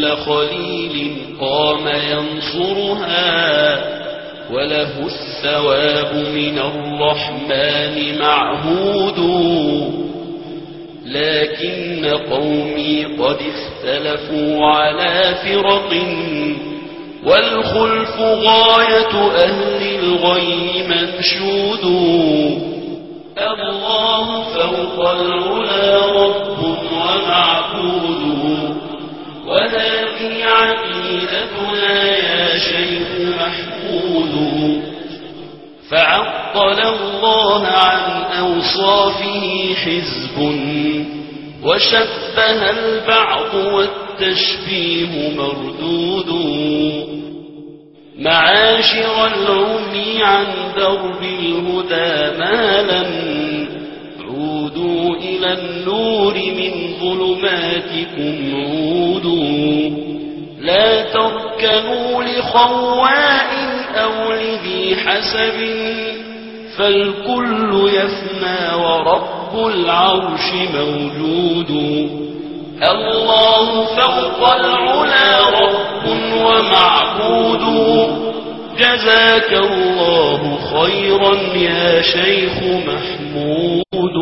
كل خليل قام ينصرها وله الثواب من الرحمن معهود لكن قومي قد اختلفوا على فرق والخلف غاية أهل الغي منشود الله فوق العلا رب ومعبود وهذه عقيدتنا يا شيخ محمود فعطل الله عن أوصافه حزب وشبه البعض والتشبيه مردود معاشر العمي عن درب الهدى مالا عودوا إلى النور من ظلماتكم عودوا لا تركنوا لخواء أو لذي حسب فالكل يفنى ورب العرش موجود الله فوق العلا رب ومعبود جزاك الله خيرا يا شيخ محمود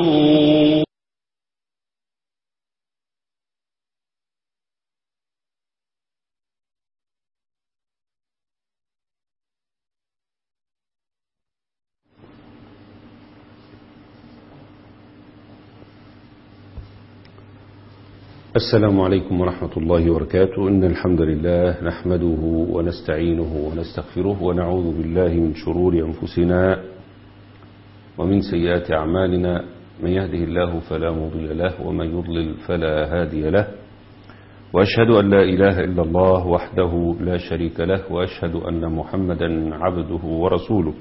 السلام عليكم ورحمة الله وبركاته إن الحمد لله نحمده ونستعينه ونستغفره ونعوذ بالله من شرور أنفسنا ومن سيئات أعمالنا من يهده الله فلا مضل له ومن يضلل فلا هادي له وأشهد أن لا إله إلا الله وحده لا شريك له وأشهد أن محمدا عبده ورسوله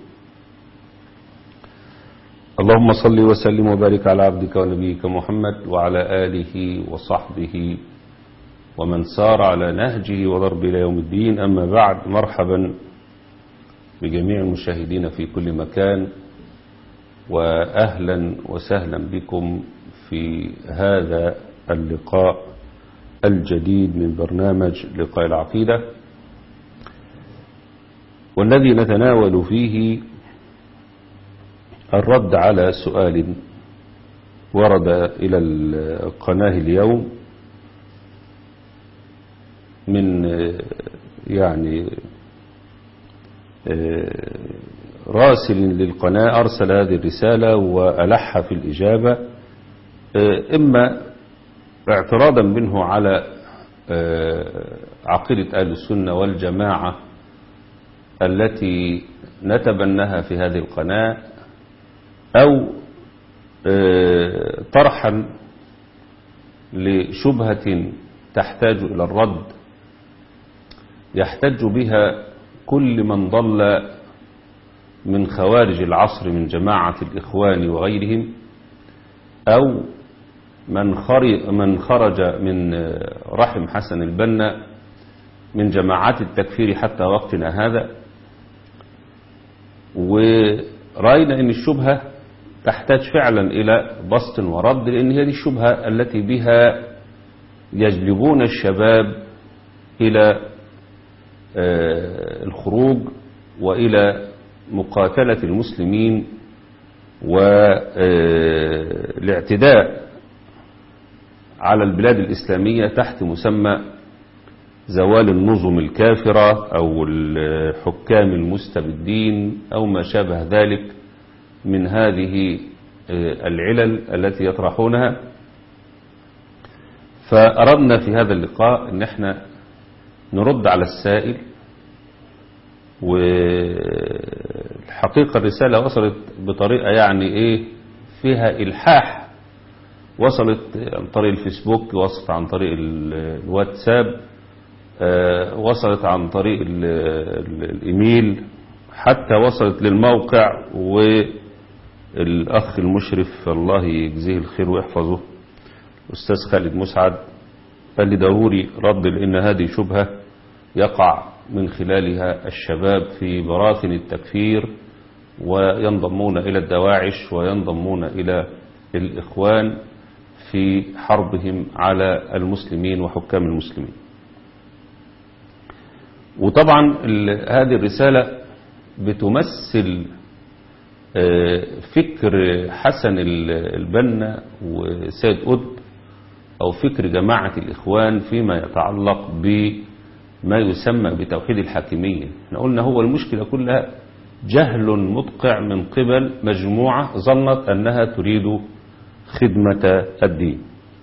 اللهم صل وسلم وبارك على عبدك ونبيك محمد وعلى آله وصحبه ومن سار على نهجه وضرب إلى يوم الدين أما بعد مرحبا بجميع المشاهدين في كل مكان وأهلا وسهلا بكم في هذا اللقاء الجديد من برنامج لقاء العقيدة والذي نتناول فيه الرد على سؤال ورد إلى القناة اليوم من يعني راسل للقناة أرسل هذه الرسالة وألح في الإجابة إما اعتراضا منه على عقيدة أهل السنة والجماعة التي نتبنها في هذه القناة أو طرحا لشبهة تحتاج إلى الرد يحتج بها كل من ضل من خوارج العصر من جماعة الإخوان وغيرهم أو من من خرج من رحم حسن البنا من جماعات التكفير حتى وقتنا هذا ورأينا أن الشبهة تحتاج فعلا إلى بسط ورد لأن هذه الشبهة التي بها يجلبون الشباب إلى الخروج وإلى مقاتلة المسلمين والاعتداء على البلاد الإسلامية تحت مسمى زوال النظم الكافرة أو الحكام المستبدين أو ما شابه ذلك من هذه العلل التي يطرحونها فأردنا في هذا اللقاء أن احنا نرد على السائل والحقيقة الرسالة وصلت بطريقة يعني ايه فيها إلحاح وصلت عن طريق الفيسبوك وصلت عن طريق الواتساب وصلت عن طريق الإيميل حتى وصلت للموقع والأخ المشرف الله يجزيه الخير ويحفظه أستاذ خالد مسعد قال لي ضروري رد لأن هذه شبهة يقع من خلالها الشباب في براثن التكفير وينضمون إلى الدواعش وينضمون إلى الإخوان في حربهم على المسلمين وحكام المسلمين وطبعا ال- هذه الرسالة بتمثل آه، فكر حسن ال- البنا وسيد قطب أو فكر جماعة الإخوان فيما يتعلق بما يسمى بتوحيد الحاكمية احنا قلنا هو المشكلة كلها جهل مدقع من قبل مجموعة ظنت أنها تريد خدمة الدين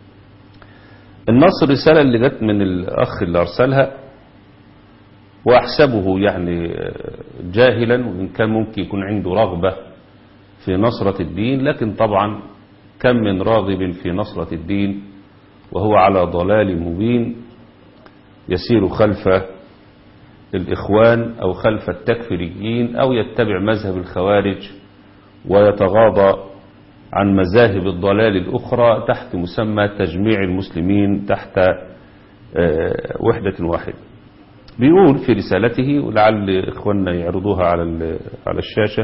النص الرسالة اللي جت من الأخ اللي أرسلها وأحسبه يعني جاهلا وإن كان ممكن يكون عنده رغبة في نصرة الدين لكن طبعا كم من راغب في نصرة الدين وهو على ضلال مبين يسير خلف الإخوان أو خلف التكفيريين أو يتبع مذهب الخوارج ويتغاضى عن مذاهب الضلال الأخرى تحت مسمى تجميع المسلمين تحت آه، وحدة واحدة بيقول في رسالته ولعل إخواننا يعرضوها على ال- على الشاشة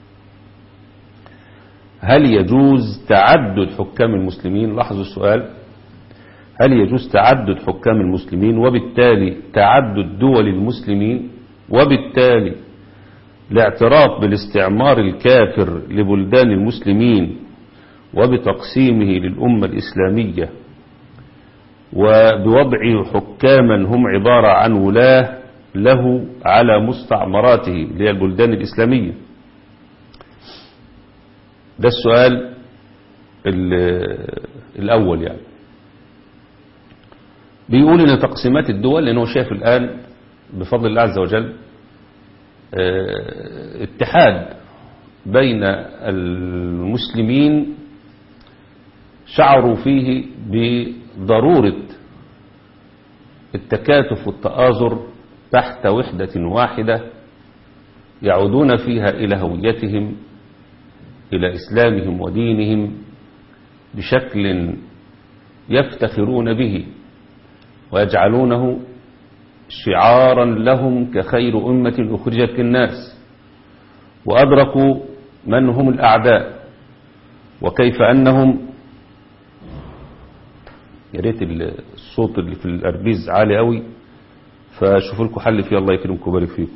هل يجوز تعدد حكام المسلمين لاحظوا السؤال هل يجوز تعدد حكام المسلمين وبالتالي تعدد دول المسلمين وبالتالي الاعتراف بالاستعمار الكافر لبلدان المسلمين وبتقسيمه للأمة الإسلامية وبوضع حكاما هم عبارة عن ولاة له على مستعمراته اللي هي البلدان الإسلامية ده السؤال ال- الأول يعني بيقول ان تقسيمات الدول لانه شايف الان بفضل الله عز وجل اه، اتحاد بين المسلمين شعروا فيه بضرورة التكاتف والتآزر تحت وحدة واحدة يعودون فيها إلى هويتهم إلى إسلامهم ودينهم بشكل يفتخرون به ويجعلونه شعارا لهم كخير أمة أخرجت للناس وأدركوا من هم الأعداء وكيف أنهم يا ريت الصوت اللي في الأربيز عالي قوي فشوفوا لكم حل فيه الله يكرمكم ويبارك فيكم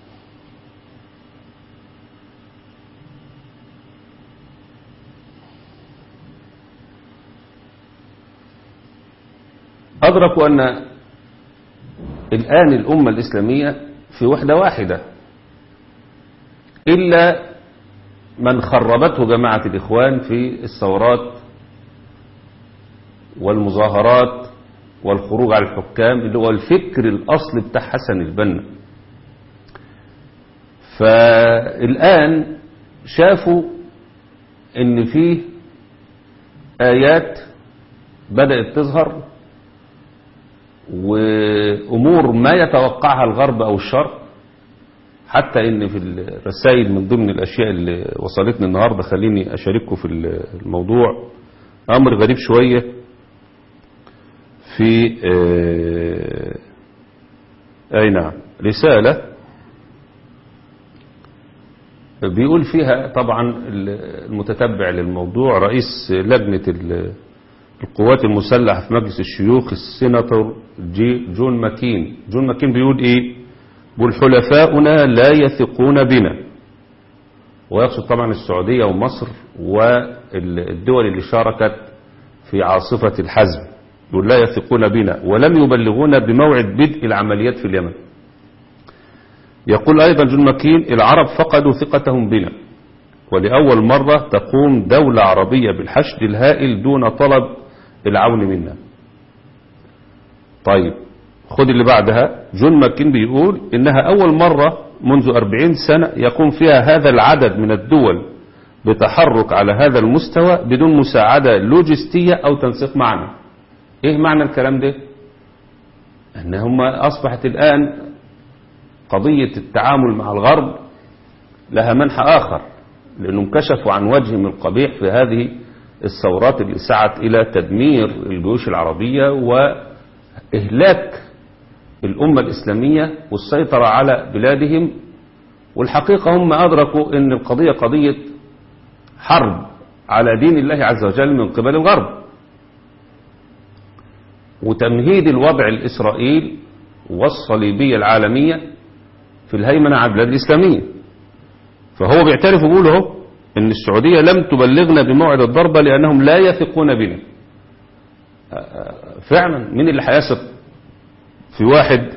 أدركوا أن الآن الأمة الإسلامية في وحدة واحدة إلا من خربته جماعة الإخوان في الثورات والمظاهرات والخروج على الحكام اللي هو الفكر الأصل بتاع حسن البنا فالآن شافوا ان فيه آيات بدأت تظهر وأمور ما يتوقعها الغرب أو الشرق حتى ان في الرسائل من ضمن الأشياء اللي وصلتني النهاردة خليني أشارككم في الموضوع أمر غريب شوية في آه أي نعم رسالة بيقول فيها طبعا المتتبع للموضوع رئيس لجنة القوات المسلحة في مجلس الشيوخ السيناتور جي جون ماكين جون ماكين بيقول ايه بيقول حلفاؤنا لا يثقون بنا ويقصد طبعا السعودية ومصر والدول اللي شاركت في عاصفة الحزم يقول لا يثقون بنا ولم يبلغونا بموعد بدء العمليات في اليمن يقول أيضا جون ماكين العرب فقدوا ثقتهم بنا ولأول مرة تقوم دولة عربية بالحشد الهائل دون طلب العون منا طيب خد اللي بعدها جون ماكين بيقول إنها أول مرة منذ أربعين سنة يقوم فيها هذا العدد من الدول بتحرك على هذا المستوى بدون مساعدة لوجستية أو تنسيق معنا إيه معنى الكلام ده أن هم أصبحت الآن قضية التعامل مع الغرب لها منحى آخر لأنهم كشفوا عن وجههم القبيح في هذه الثورات اللي سعت إلى تدمير الجيوش العربية وإهلاك الأمة الإسلامية والسيطرة على بلادهم والحقيقة هم أدركوا أن القضية قضية حرب على دين الله عز وجل من قبل الغرب وتمهيد الوضع الإسرائيل والصليبية العالمية في الهيمنة على البلاد الإسلامية فهو بيعترف ويقول اهو ان السعودية لم تبلغنا بموعد الضربة لأنهم لا يثقون بنا فعلا مين اللي هيثق في واحد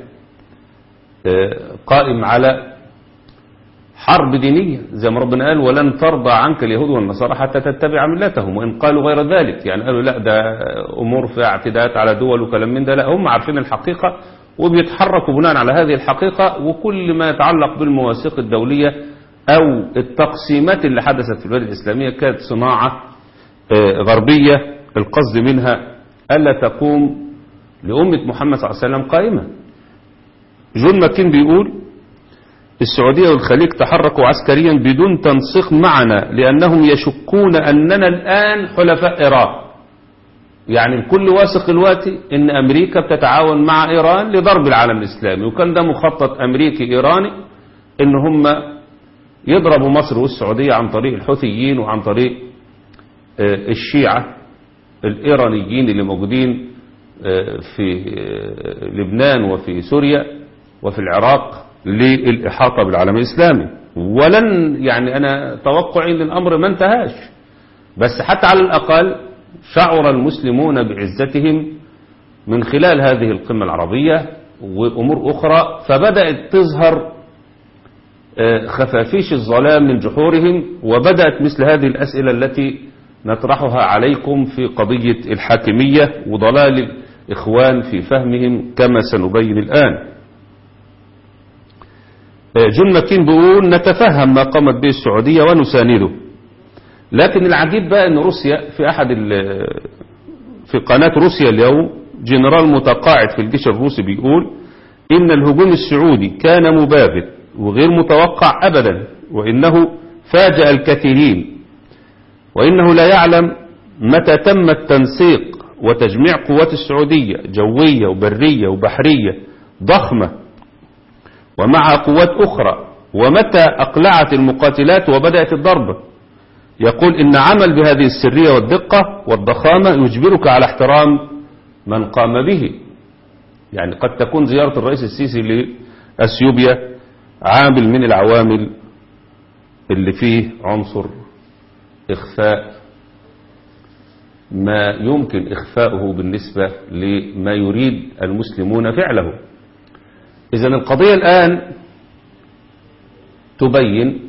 قائم على حرب دينية زي ما ربنا قال ولن ترضى عنك اليهود والنصارى حتى تتبع ملتهم وإن قالوا غير ذلك يعني قالوا لا ده أمور فيها اعتداءات على دول وكلام من ده لا هم عارفين الحقيقة وبيتحركوا بناء على هذه الحقيقة وكل ما يتعلق بالمواثيق الدولية أو التقسيمات اللي حدثت في البلاد الإسلامية كانت صناعة غربية القصد منها ألا تقوم لأمة محمد صلى الله عليه وسلم قائمة جون ماكين بيقول السعودية والخليج تحركوا عسكريا بدون تنسيق معنا لأنهم يشكون أننا الآن حلفاء إيران يعني الكل واثق دلوقتي ان امريكا بتتعاون مع ايران لضرب العالم الاسلامي وكان ده مخطط امريكي ايراني ان هم يضربوا مصر والسعودية عن طريق الحوثيين وعن طريق الشيعة الايرانيين اللي موجودين في لبنان وفي سوريا وفي العراق للإحاطة بالعالم الإسلامي ولن يعني أنا توقعي أن الأمر ما انتهاش بس حتى على الأقل شعر المسلمون بعزتهم من خلال هذه القمة العربية وأمور أخرى فبدأت تظهر خفافيش الظلام من جحورهم وبدأت مثل هذه الأسئلة التي نطرحها عليكم في قضية الحاكمية وضلال الإخوان في فهمهم كما سنبين الآن جون ماكين بيقول نتفهم ما قامت به السعودية ونسانده لكن العجيب بقى ان روسيا في احد في قناة روسيا اليوم جنرال متقاعد في الجيش الروسي بيقول ان الهجوم السعودي كان مبابت وغير متوقع ابدا وانه فاجأ الكثيرين وانه لا يعلم متى تم التنسيق وتجميع قوات السعودية جوية وبرية وبحرية ضخمة ومع قوات أخرى ومتى أقلعت المقاتلات وبدأت الضربة يقول إن عمل بهذه السرية والدقة والضخامة يجبرك على احترام من قام به يعني قد تكون زيارة الرئيس السيسي لأثيوبيا عامل من العوامل اللي فيه عنصر إخفاء ما يمكن إخفاؤه بالنسبة لما يريد المسلمون فعله إذا القضية الآن تبين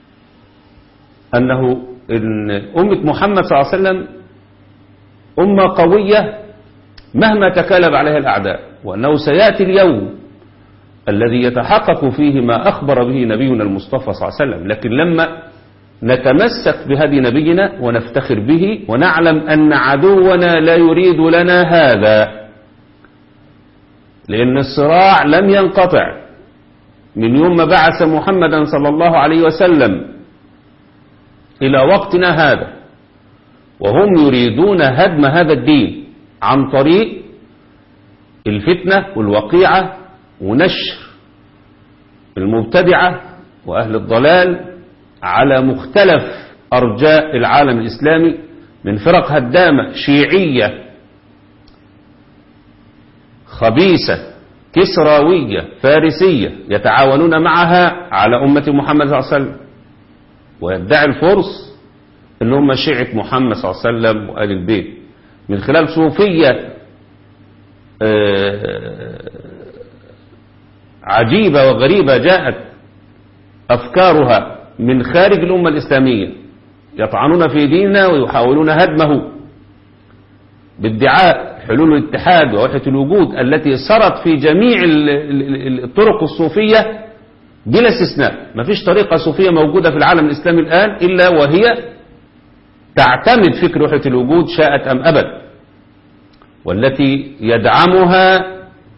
أنه إن أمة محمد صلى الله عليه وسلم أمة قوية مهما تكالب عليها الأعداء وأنه سيأتي اليوم الذي يتحقق فيه ما أخبر به نبينا المصطفى صلى الله عليه وسلم لكن لما نتمسك بهدي نبينا ونفتخر به ونعلم أن عدونا لا يريد لنا هذا لأن الصراع لم ينقطع من يوم ما بعث محمدا صلى الله عليه وسلم إلى وقتنا هذا وهم يريدون هدم هذا الدين عن طريق الفتنة والوقيعة ونشر المبتدعة وأهل الضلال على مختلف أرجاء العالم الإسلامي من فرق هدامة شيعية خبيثة كسراوية فارسية يتعاونون معها على أمة محمد صلى الله عليه وسلم ويدعي الفرس ان هم شيعة محمد صلى الله عليه وسلم وآل البيت من خلال صوفية عجيبة وغريبة جاءت أفكارها من خارج الأمة الإسلامية يطعنون في ديننا ويحاولون هدمه بادعاء حلول الاتحاد ووحدة الوجود التي سرت في جميع الطرق الصوفية بلا استثناء ما فيش طريقة صوفية موجودة في العالم الإسلامي الآن إلا وهي تعتمد فكر وحدة الوجود شاءت أم أبد والتي يدعمها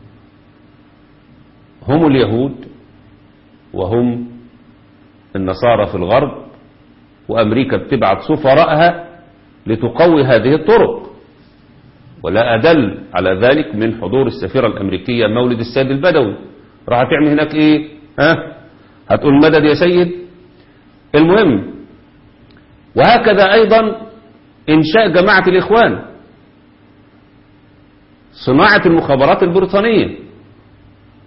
هم اليهود وهم النصارى في الغرب وأمريكا بتبعت سفراءها لتقوي هذه الطرق ولا أدل على ذلك من حضور السفيرة الأمريكية مولد السيد البدوي راح تعمل هناك إيه ها هتقول مدد يا سيد المهم وهكذا أيضا إنشاء جماعة الإخوان صناعة المخابرات البريطانية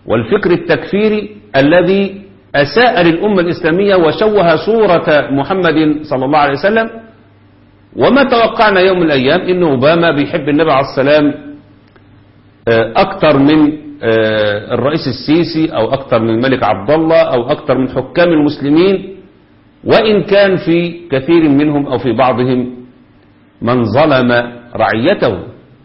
والفكر التكفيري الذي أساء للأمة الإسلامية وشوه صورة محمد صلى الله عليه وسلم وما توقعنا يوم من الأيام أن أوباما بيحب النبي عليه السلام أكثر من الرئيس السيسي أو أكثر من الملك عبد الله أو أكثر من حكام المسلمين وإن كان في كثير منهم أو في بعضهم من ظلم رعيته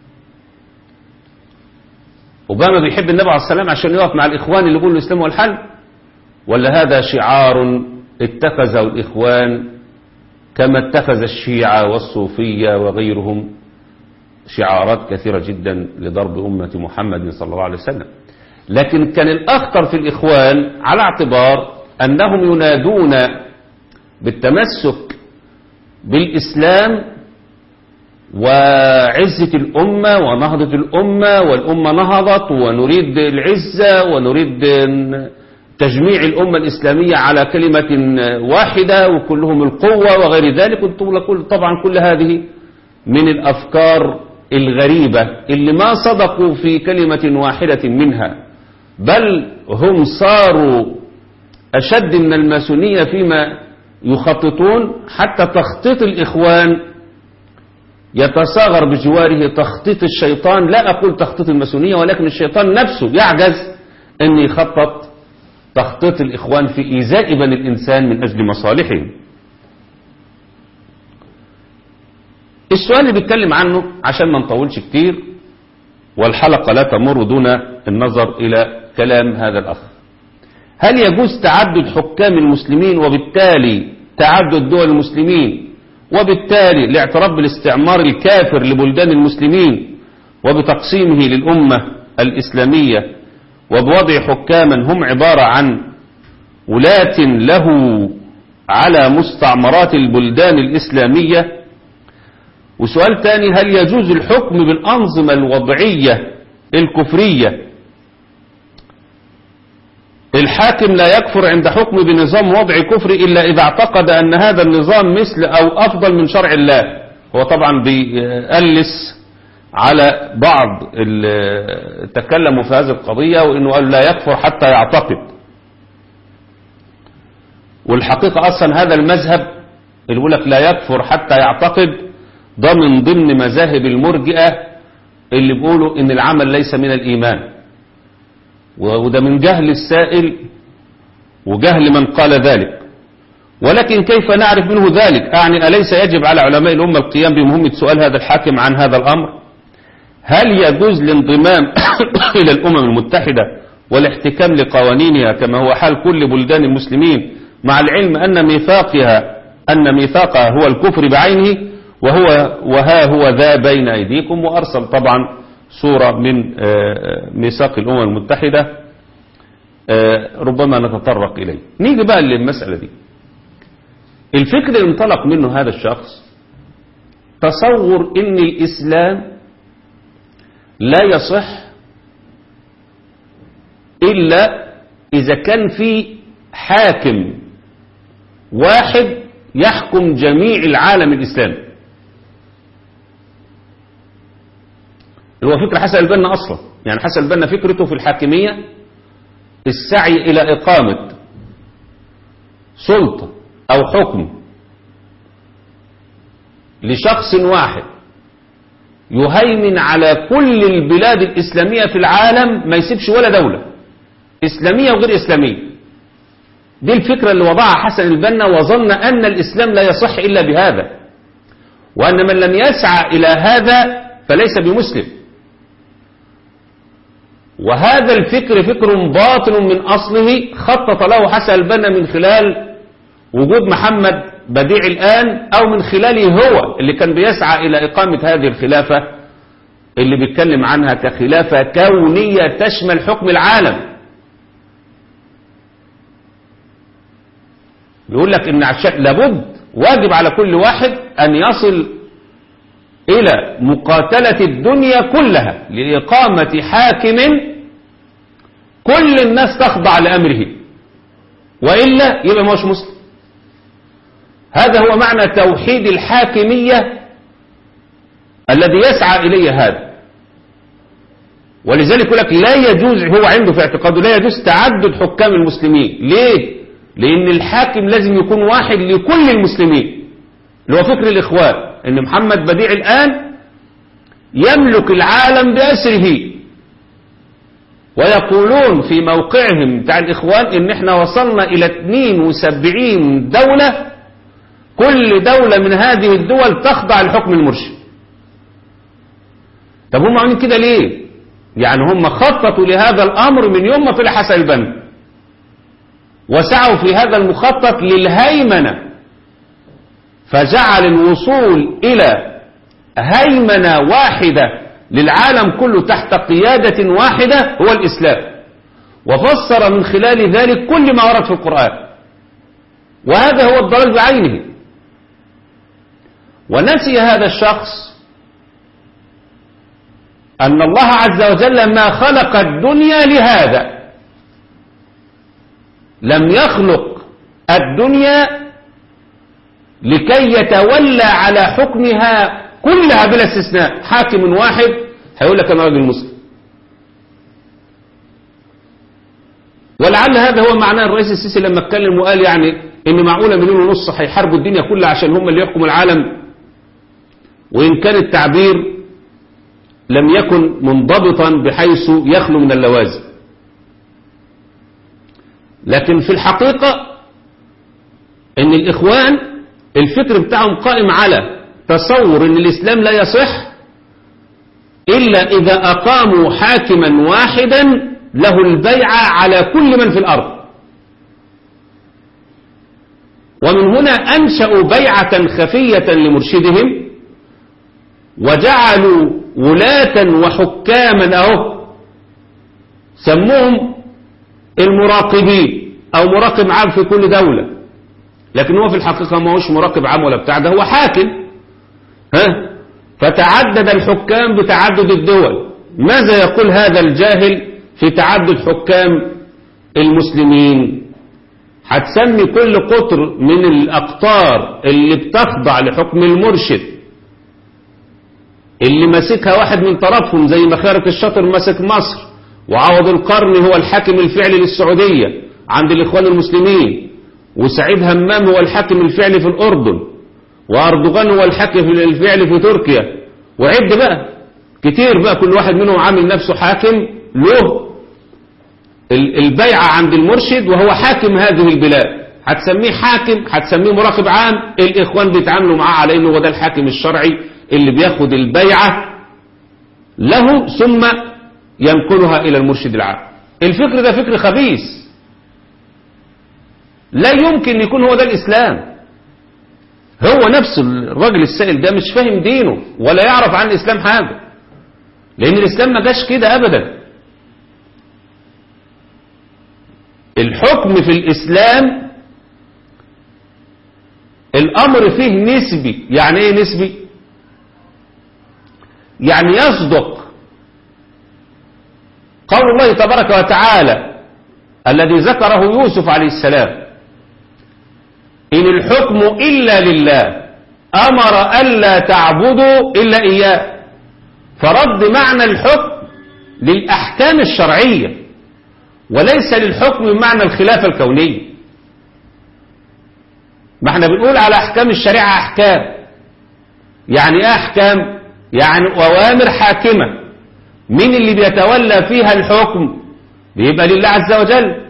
أوباما بيحب النبي عليه السلام عشان يقف مع الإخوان اللي يقولوا الإسلام هو الحل ولا هذا شعار اتخذه الإخوان كما اتخذ الشيعة والصوفية وغيرهم شعارات كثيرة جدا لضرب أمة محمد صلى الله عليه وسلم لكن كان الأخطر في الإخوان على اعتبار أنهم ينادون بالتمسك بالإسلام وعزة الأمة ونهضة الأمة والأمة نهضت ونريد العزة ونريد تجميع الأمة الإسلامية على كلمة واحدة وكلهم القوة وغير ذلك طبعا كل هذه من الأفكار الغريبة اللي ما صدقوا في كلمة واحدة منها بل هم صاروا أشد من الماسونية فيما يخططون حتى تخطيط الإخوان يتصاغر بجواره تخطيط الشيطان لا أقول تخطيط الماسونية ولكن الشيطان نفسه يعجز أن يخطط تخطيط الإخوان في إيذاء بني الإنسان من أجل مصالحهم السؤال اللي بيتكلم عنه عشان ما نطولش كتير والحلقة لا تمر دون النظر إلى كلام هذا الأخ هل يجوز تعدد حكام المسلمين وبالتالي تعدد دول المسلمين وبالتالي الاعتراف بالاستعمار الكافر لبلدان المسلمين وبتقسيمه للأمة الإسلامية وبوضع حكاما هم عبارة عن ولاة له على مستعمرات البلدان الإسلامية وسؤال تاني هل يجوز الحكم بالأنظمة الوضعية الكفرية الحاكم لا يكفر عند حكم بنظام وضعي كفري إلا إذا اعتقد أن هذا النظام مثل أو أفضل من شرع الله هو طبعا بيألس على بعض تكلموا في هذه القضية وإنه قال لا يكفر حتى يعتقد والحقيقة أصلا هذا المذهب اللي يقول لك لا يكفر حتى يعتقد ده من ضمن مذاهب المرجئة اللي بيقولوا إن العمل ليس من الإيمان وده من جهل السائل وجهل من قال ذلك ولكن كيف نعرف منه ذلك أعني أليس يجب على علماء الأمة القيام بمهمة سؤال هذا الحاكم عن هذا الأمر هل يجوز الانضمام إلى الأمم المتحدة والاحتكام لقوانينها كما هو حال كل بلدان المسلمين مع العلم أن ميثاقها أن ميثاقها هو الكفر بعينه وهو وها هو ذا بين أيديكم وأرسل طبعا صورة من ميثاق الأمم المتحدة ربما نتطرق إليه نيجي بقى للمسألة دي الفكر اللي انطلق منه هذا الشخص تصور ان الإسلام لا يصح إلا إذا كان في حاكم واحد يحكم جميع العالم الإسلامي هو فكرة حسن البنا أصلا يعني حسن البنا فكرته في الحاكمية السعي إلى إقامة سلطة أو حكم لشخص واحد يهيمن على كل البلاد الإسلامية في العالم ما يسيبش ولا دولة إسلامية وغير إسلامية دي الفكرة اللي وضعها حسن البنا وظن أن الإسلام لا يصح إلا بهذا وأن من لم يسعى إلى هذا فليس بمسلم وهذا الفكر فكر باطل من أصله خطط له حسن البنا من خلال وجود محمد بديع الآن أو من خلاله هو اللي كان بيسعى إلى إقامة هذه الخلافة اللي بيتكلم عنها كخلافة كونية تشمل حكم العالم يقول لك إن عشان لابد واجب على كل واحد أن يصل إلى مقاتلة الدنيا كلها لإقامة حاكم كل الناس تخضع لأمره وإلا يبقى مش مسلم هذا هو معنى توحيد الحاكمية الذي يسعى إليه هذا ولذلك يقول لك لا يجوز هو عنده في اعتقاده لا يجوز تعدد حكام المسلمين ليه لان الحاكم لازم يكون واحد لكل المسلمين اللي هو فكر الاخوان ان محمد بديع الان يملك العالم باسره ويقولون في موقعهم بتاع الاخوان ان احنا وصلنا الى 72 دولة كل دولة من هذه الدول تخضع لحكم المرشد طب هم عاملين كده ليه يعني هم خططوا لهذا الامر من يوم ما طلع حسن البنا وسعوا في هذا المخطط للهيمنة فجعل الوصول الى هيمنة واحدة للعالم كله تحت قيادة واحدة هو الإسلام وفسر من خلال ذلك كل ما ورد في القرآن وهذا هو الضلال بعينه ونسي هذا الشخص أن الله عز وجل ما خلق الدنيا لهذا لم يخلق الدنيا لكي يتولى على حكمها كلها بلا استثناء حاكم واحد هيقول لك انا راجل مسلم ولعل هذا هو معناه الرئيس السيسي لما اتكلم وقال يعني ان معقوله مليون ونص هيحاربوا الدنيا كلها عشان هم اللي يحكموا العالم وان كان التعبير لم يكن منضبطا بحيث يخلو من اللوازم لكن في الحقيقة ان الاخوان الفكر بتاعهم قائم على تصور ان الاسلام لا يصح الا اذا اقاموا حاكما واحدا له البيعة على كل من في الارض ومن هنا انشأوا بيعة خفية لمرشدهم وجعلوا ولاة وحكاما اهو سموهم المراقبين او مراقب عام في كل دولة لكن هو في الحقيقة ما هوش مراقب عام ولا بتاع ده هو حاكم ها فتعدد الحكام بتعدد الدول ماذا يقول هذا الجاهل في تعدد حكام المسلمين هتسمي كل قطر من الأقطار اللي بتخضع لحكم المرشد اللي ماسكها واحد من طرفهم زي مخارة الشاطر ماسك مصر وعوض القرن هو الحاكم الفعلي للسعودية عند الإخوان المسلمين وسعيد همام هو الحاكم الفعلي في الأردن وأردوغان هو الحاكم الفعلي في تركيا وعد بقى كتير بقى كل واحد منهم عامل نفسه حاكم له البيعة عند المرشد وهو حاكم هذه البلاد هتسميه حاكم هتسميه مراقب عام الإخوان بيتعاملوا معاه على إنه هو ده الحاكم الشرعي اللي بياخد البيعة له ثم ينقلها إلى المرشد العام الفكر ده فكر خبيث لا يمكن يكون هو ده الإسلام هو نفس الراجل السائل ده مش فاهم دينه ولا يعرف عن الإسلام حاجة لأن الإسلام ما جاش كده أبدا الحكم في الإسلام الأمر فيه نسبي يعني إيه نسبي يعني يصدق قول الله تبارك وتعالى الذي ذكره يوسف عليه السلام إن الحكم إلا لله أمر ألا تعبدوا إلا إياه فرد معنى الحكم للأحكام الشرعية وليس للحكم بمعنى الخلافة الكونية ما احنا بنقول على أحكام الشريعة أحكام يعني ايه أحكام يعني أوامر حاكمة مين اللي بيتولى فيها الحكم بيبقى لله عز وجل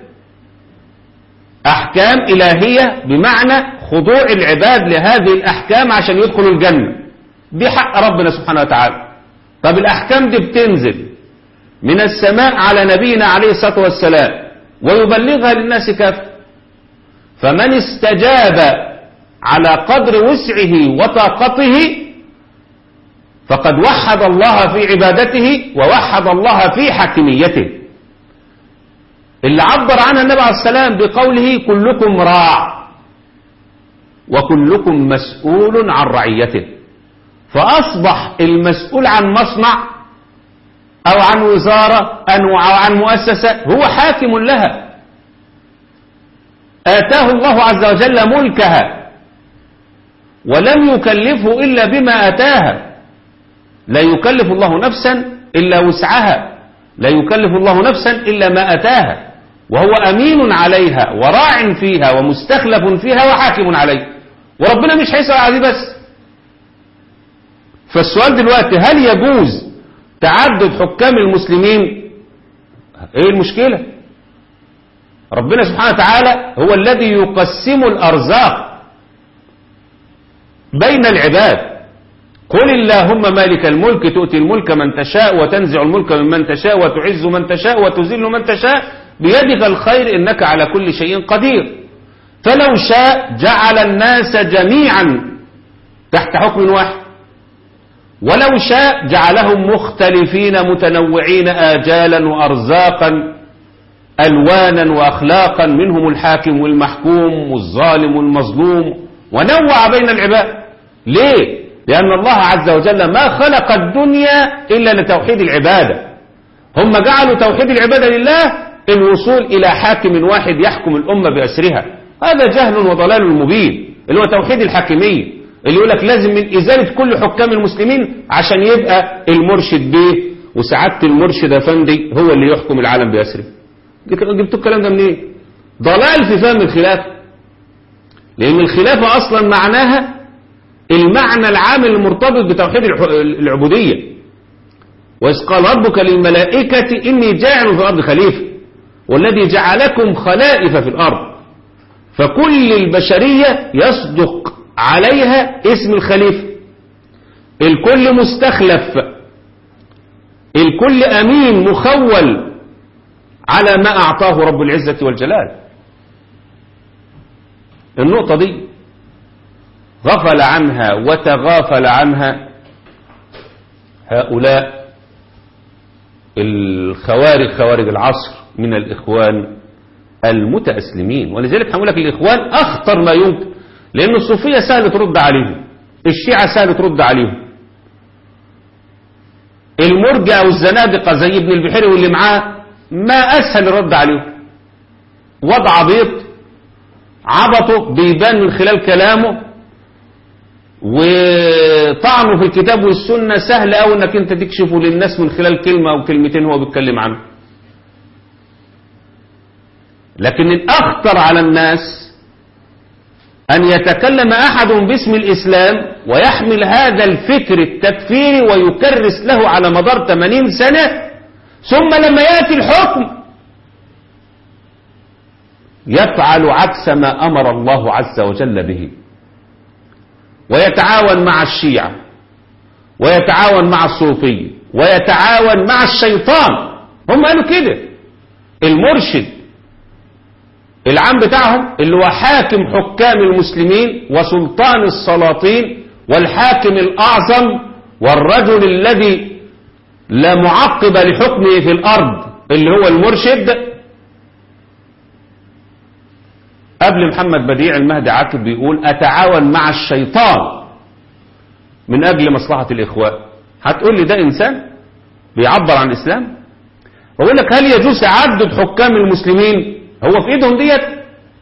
أحكام إلهية بمعنى خضوع العباد لهذه الأحكام عشان يدخلوا الجنة دي حق ربنا سبحانه وتعالى طب الأحكام دي بتنزل من السماء على نبينا عليه الصلاة والسلام ويبلغها للناس كافة فمن استجاب على قدر وسعه وطاقته فقد وحد الله في عبادته ووحد الله في حكميته اللي عبر عنها النبي عليه السلام بقوله كلكم راع وكلكم مسؤول عن رعيته فأصبح المسؤول عن مصنع أو عن وزارة أو عن مؤسسة هو حاكم لها آتاه الله عز وجل ملكها ولم يكلفه إلا بما آتاها لا يكلف الله نفسا إلا وسعها لا يكلف الله نفسا إلا ما أتاها وهو أمين عليها وراع فيها ومستخلف فيها وحاكم عليها وربنا مش هيسأل على دي بس فالسؤال دلوقتي هل يجوز تعدد حكام المسلمين ايه المشكلة ربنا سبحانه وتعالى هو الذي يقسم الأرزاق بين العباد قل اللهم مالك الملك تؤتي الملك من تشاء وتنزع الملك ممن تشاء وتعز من تشاء وتذل من تشاء بيدك الخير إنك على كل شيء قدير فلو شاء جعل الناس جميعا تحت حكم واحد ولو شاء جعلهم مختلفين متنوعين آجالا وأرزاقا ألوانا وأخلاقا منهم الحاكم والمحكوم والظالم والمظلوم ونوع بين العباد ليه؟ لأن الله عز وجل ما خلق الدنيا إلا لتوحيد العبادة هم جعلوا توحيد العبادة لله الوصول إلى حاكم واحد يحكم الأمة بأسرها هذا جهل وضلال مبين اللي هو توحيد الحاكمية اللي يقول لك لازم من إزالة كل حكام المسلمين عشان يبقى المرشد بيه وسعادة المرشد أفندي هو اللي يحكم العالم بأسره جبتوا الكلام ده منين؟ إيه؟ ضلال في فهم الخلافة لأن الخلافة أصلا معناها المعنى العام المرتبط بتوحيد العبودية وإذ قال ربك للملائكة إني جاعل في الأرض خليفة والذي جعلكم خلائف في الأرض فكل البشرية يصدق عليها اسم الخليفة الكل مستخلف الكل أمين مخول على ما أعطاه رب العزة والجلال النقطة دي غفل عنها وتغافل عنها هؤلاء الخوارج خوارج العصر من الإخوان المتأسلمين ولذلك هقول لك الإخوان أخطر ما يمكن لأن الصوفية سهل ترد عليهم الشيعة سهل ترد عليهم المرجع والزنادقة زي ابن البحيري واللي معاه ما أسهل الرد عليهم وضع عبيط عبطه بيبان من خلال كلامه وطعنه في الكتاب والسنة سهل أوي انك انت تكشفه للناس من خلال كلمة او كلمتين هو بيتكلم عنه لكن الأخطر على الناس أن يتكلم أحد باسم الإسلام ويحمل هذا الفكر التكفيري ويكرس له على مدار 80 سنة ثم لما يأتي الحكم يفعل عكس ما أمر الله عز وجل به ويتعاون مع الشيعة ويتعاون مع الصوفية ويتعاون مع الشيطان هم قالوا كده المرشد العام بتاعهم اللي هو حاكم حكام المسلمين وسلطان السلاطين والحاكم الأعظم والرجل الذي لا معقب لحكمه في الأرض اللي هو المرشد قبل محمد بديع المهدي عاكب بيقول أتعاون مع الشيطان من أجل مصلحة الإخوان هتقول لي ده إنسان بيعبر عن الإسلام بقول لك هل يجوز تعدد حكام المسلمين هو في إيدهم ديت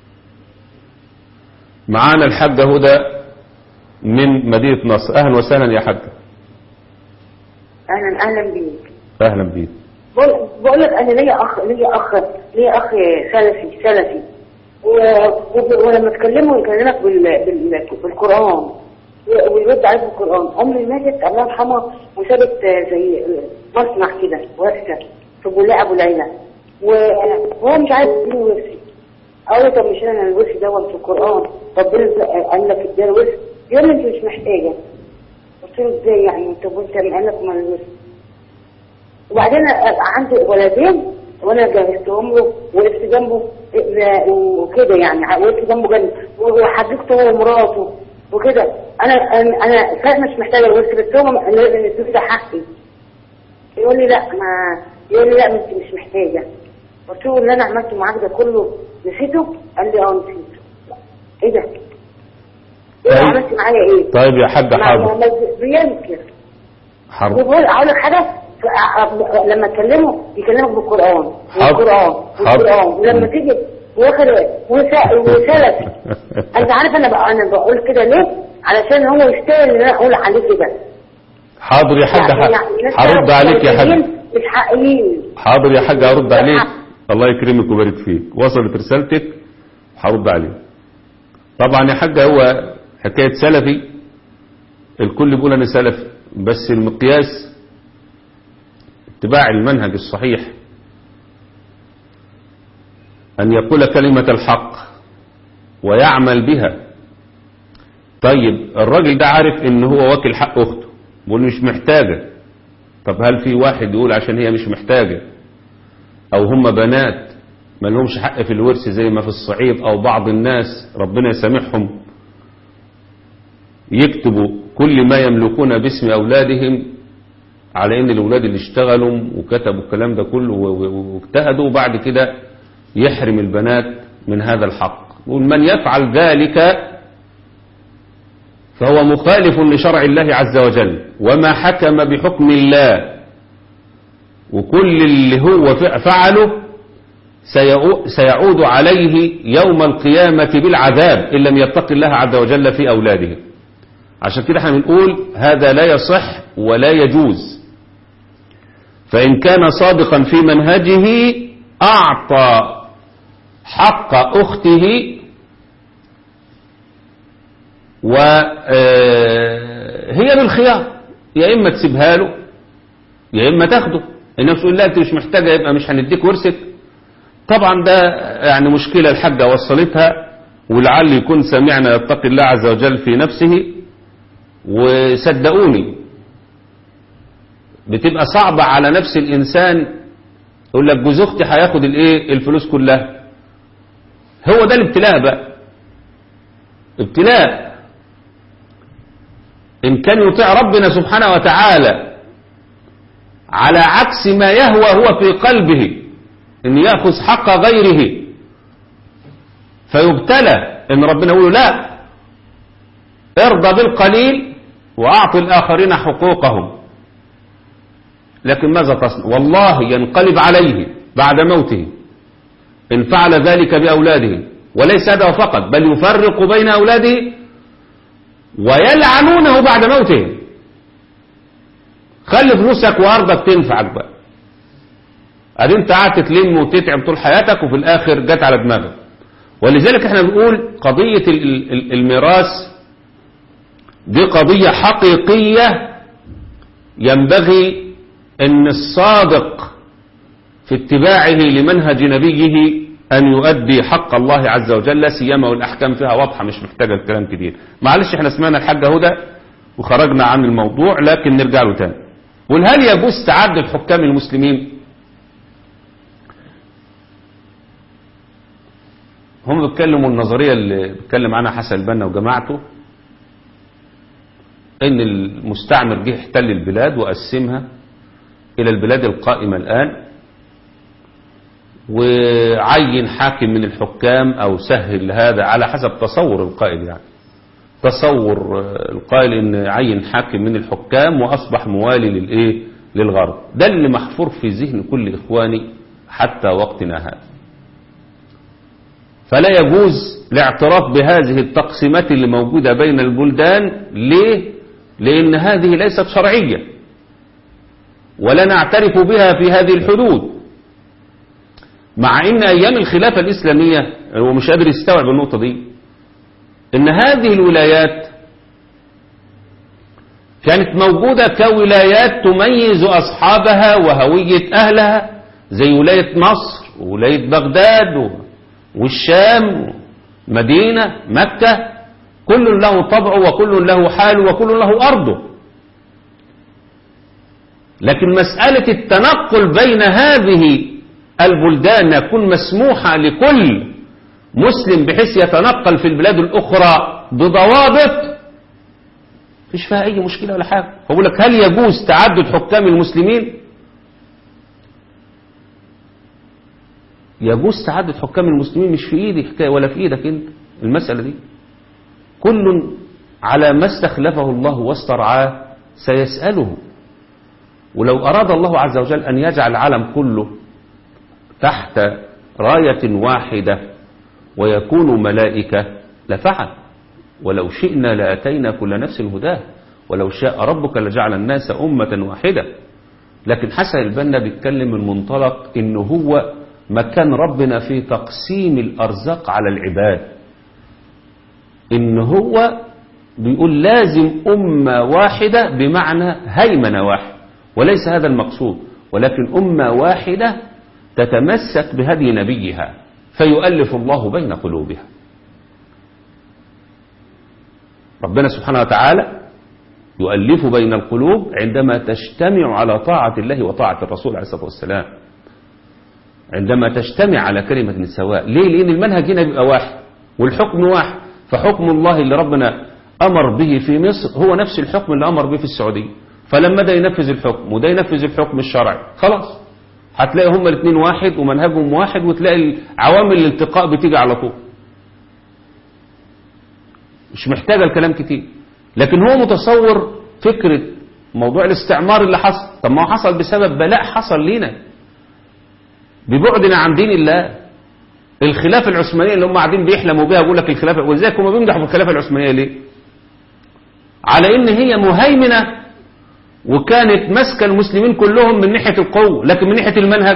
معانا الحاجة هدى من مدينة نصر أهلا وسهلا يا حاجة اهلا اهلا بيك أهلا بيك بقول بقول لك انا ليا اخ ليا اخ ليا اخ سلفي سلفي و- و- ولما تكلمه يكلمك بال... بال... بالقران و- ويرد عليك بالقران امي ماتت الله يرحمها وسابت زي مصنع كده ورثه في بولاق ابو ليلى و- وهو مش عارف يديله ورثي اقول له طب مش انا الورث دوت في القران ربنا قال لك اديله ورث يقول لي انت مش محتاجه قلت له ازاي يعني طب وانت مين قال لك ما الورث وبعدين عندي ولدين وانا جهزتهم له وقفت جنبه إيه، وكده يعني وقفت جنبه جنب وحدثته هو ومراته وكده انا انا أنا فعلا مش محتاجه الورث بس هو لازم الفلوس ده حقي يقول لي لا ما يقول لي لا ما انت مش محتاجه قلت له اللي انا عملته معاك ده كله نسيته قال لي اه نسيته ايه ده؟ ايه طيب. عملت معايا ايه؟ طيب يا حاجة ما- حاضر ما- بينكر حاضر وبقول اقول لك حاجه ف- لما تكلمه يكلمك بالقران حاضر. بالقران حاضر. بالقران ولما تيجي واخد وس- وسلفي انت عارف انا بقى انا بقول كده ليه؟ علشان هو يستاهل ان انا اقول عليه كده حاضر يا حاجة يعني- يعني الناس هرد تعرف عليك يا حاجة السلفيين الحقيقيين حاضر يا حاج هرد عليك الله يكرمك ويبارك فيك وصلت رسالتك هرد عليك طبعا يا حاج هو حكاية سلفي الكل بيقول انا سلفي بس المقياس اتباع المنهج الصحيح ان يقول كلمة الحق ويعمل بها طيب الراجل ده عارف ان هو واكل حق اخته بيقول مش محتاجة طب هل في واحد يقول عشان هي مش محتاجة او هم بنات ما لهمش حق في الورث زي ما في الصعيد او بعض الناس ربنا يسامحهم يكتبوا كل ما يملكون باسم اولادهم على ان الاولاد اللي اشتغلوا وكتبوا الكلام ده كله و- و- واجتهدوا وبعد كده يحرم البنات من هذا الحق ومن يفعل ذلك فهو مخالف لشرع الله عز وجل وما حكم بحكم الله وكل اللي هو فعله سيعو- سيعود عليه يوم القيامة بالعذاب إن لم يتق الله عز وجل في أولاده عشان كده احنا بنقول هذا لا يصح ولا يجوز فإن كان صادقا في منهجه أعطى حق أخته وهي بالخيار يا إما تسيبها له يا إما تاخده إنما تقول لا أنت مش محتاجة يبقى مش هنديك ورثك طبعا ده يعني مشكلة الحاجة وصلتها ولعل يكون سمعنا يتقي الله عز وجل في نفسه وصدقوني بتبقى صعبة على نفس الإنسان يقول لك جوز أختي هياخد الإيه الفلوس كلها هو ده الابتلاء بقى ابتلاء إن كان يطيع ربنا سبحانه وتعالى على عكس ما يهوى هو في قلبه إن يأخذ حق غيره فيبتلى إن ربنا يقول له لا ارضى بالقليل وأعطي الآخرين حقوقهم لكن ماذا تصنع والله ينقلب عليه بعد موته إن فعل ذلك بأولاده وليس هذا فقط بل يفرق بين أولاده ويلعنونه بعد موته خلي فلوسك وأرضك تنفعك بقى ادي انت قعدت تلم وتتعب طول حياتك وفي الاخر جت على دماغك ولذلك احنا بنقول قضية ال- ال- الميراث دي قضية حقيقية ينبغي ان الصادق في اتباعه لمنهج نبيه ان يؤدي حق الله عز وجل سيما والاحكام فيها واضحة مش محتاجة الكلام كتير معلش احنا سمعنا الحاجة هدى وخرجنا عن الموضوع لكن نرجع له تاني قل هل يجوز تعدد حكام المسلمين هم بيتكلموا النظرية اللي بيتكلم عنها حسن البنا وجماعته ان المستعمر جه احتل البلاد وقسمها الى البلاد القائمة الان وعين حاكم من الحكام او سهل هذا على حسب تصور القائل يعني تصور القائل ان عين حاكم من الحكام واصبح موالي للايه للغرب ده اللي محفور في ذهن كل اخواني حتى وقتنا هذا فلا يجوز الاعتراف بهذه التقسيمات اللي موجودة بين البلدان ليه؟ لأن هذه ليست شرعية ولا نعترف بها في هذه الحدود مع ان أيام الخلافة الإسلامية هو مش قادر يستوعب النقطة دي ان هذه الولايات كانت موجودة كولايات تميز أصحابها وهوية أهلها زي ولاية مصر وولاية بغداد والشام مدينة مكة كل له طبعه وكل له حاله وكل له أرضه لكن مسألة التنقل بين هذه البلدان يكون مسموحة لكل مسلم بحيث يتنقل في البلاد الأخرى بضوابط فيش فيها أي مشكلة ولا حاجة فأقول لك هل يجوز تعدد حكام المسلمين يجوز تعدد حكام المسلمين مش في ايدي حكاية ولا في ايدك انت المسألة دي كل على ما استخلفه الله واسترعاه سيسأله ولو أراد الله عز وجل أن يجعل العالم كله تحت راية واحدة ويكون ملائكة لفعل ولو شئنا لأتينا كل نفس هداه ولو شاء ربك لجعل الناس أمة واحدة لكن حسن البنا بيتكلم من منطلق انه هو مكان ربنا في تقسيم الارزاق على العباد ان هو بيقول لازم امه واحده بمعنى هيمنه واحده وليس هذا المقصود ولكن امه واحده تتمسك بهدي نبيها فيؤلف الله بين قلوبها ربنا سبحانه وتعالى يؤلف بين القلوب عندما تجتمع على طاعة الله وطاعة الرسول عليه الصلاة والسلام عندما تجتمع على كلمة سواء ليه؟ لأن المنهج هنا بيبقى واحد والحكم واحد فحكم الله اللي ربنا أمر به في مصر هو نفس الحكم اللي أمر به في السعودية فلما ده ينفذ الحكم وده ينفذ الحكم الشرعي خلاص هتلاقي هما الاثنين واحد ومنهجهم واحد وتلاقي عوامل الالتقاء بتيجي على طول مش محتاجة الكلام كتير لكن هو متصور فكرة موضوع الاستعمار اللي حصل طب ما هو حصل بسبب بلاء حصل لينا ببعدنا عن دين الله الخلافة العثمانية اللي هم قاعدين بيحلموا بيها بيقول لك الخلافة ولذلك هم بيمدحوا في الخلافة العثمانية ليه؟ على ان هي مهيمنة وكانت ماسكة المسلمين كلهم من ناحية القوة لكن من ناحية المنهج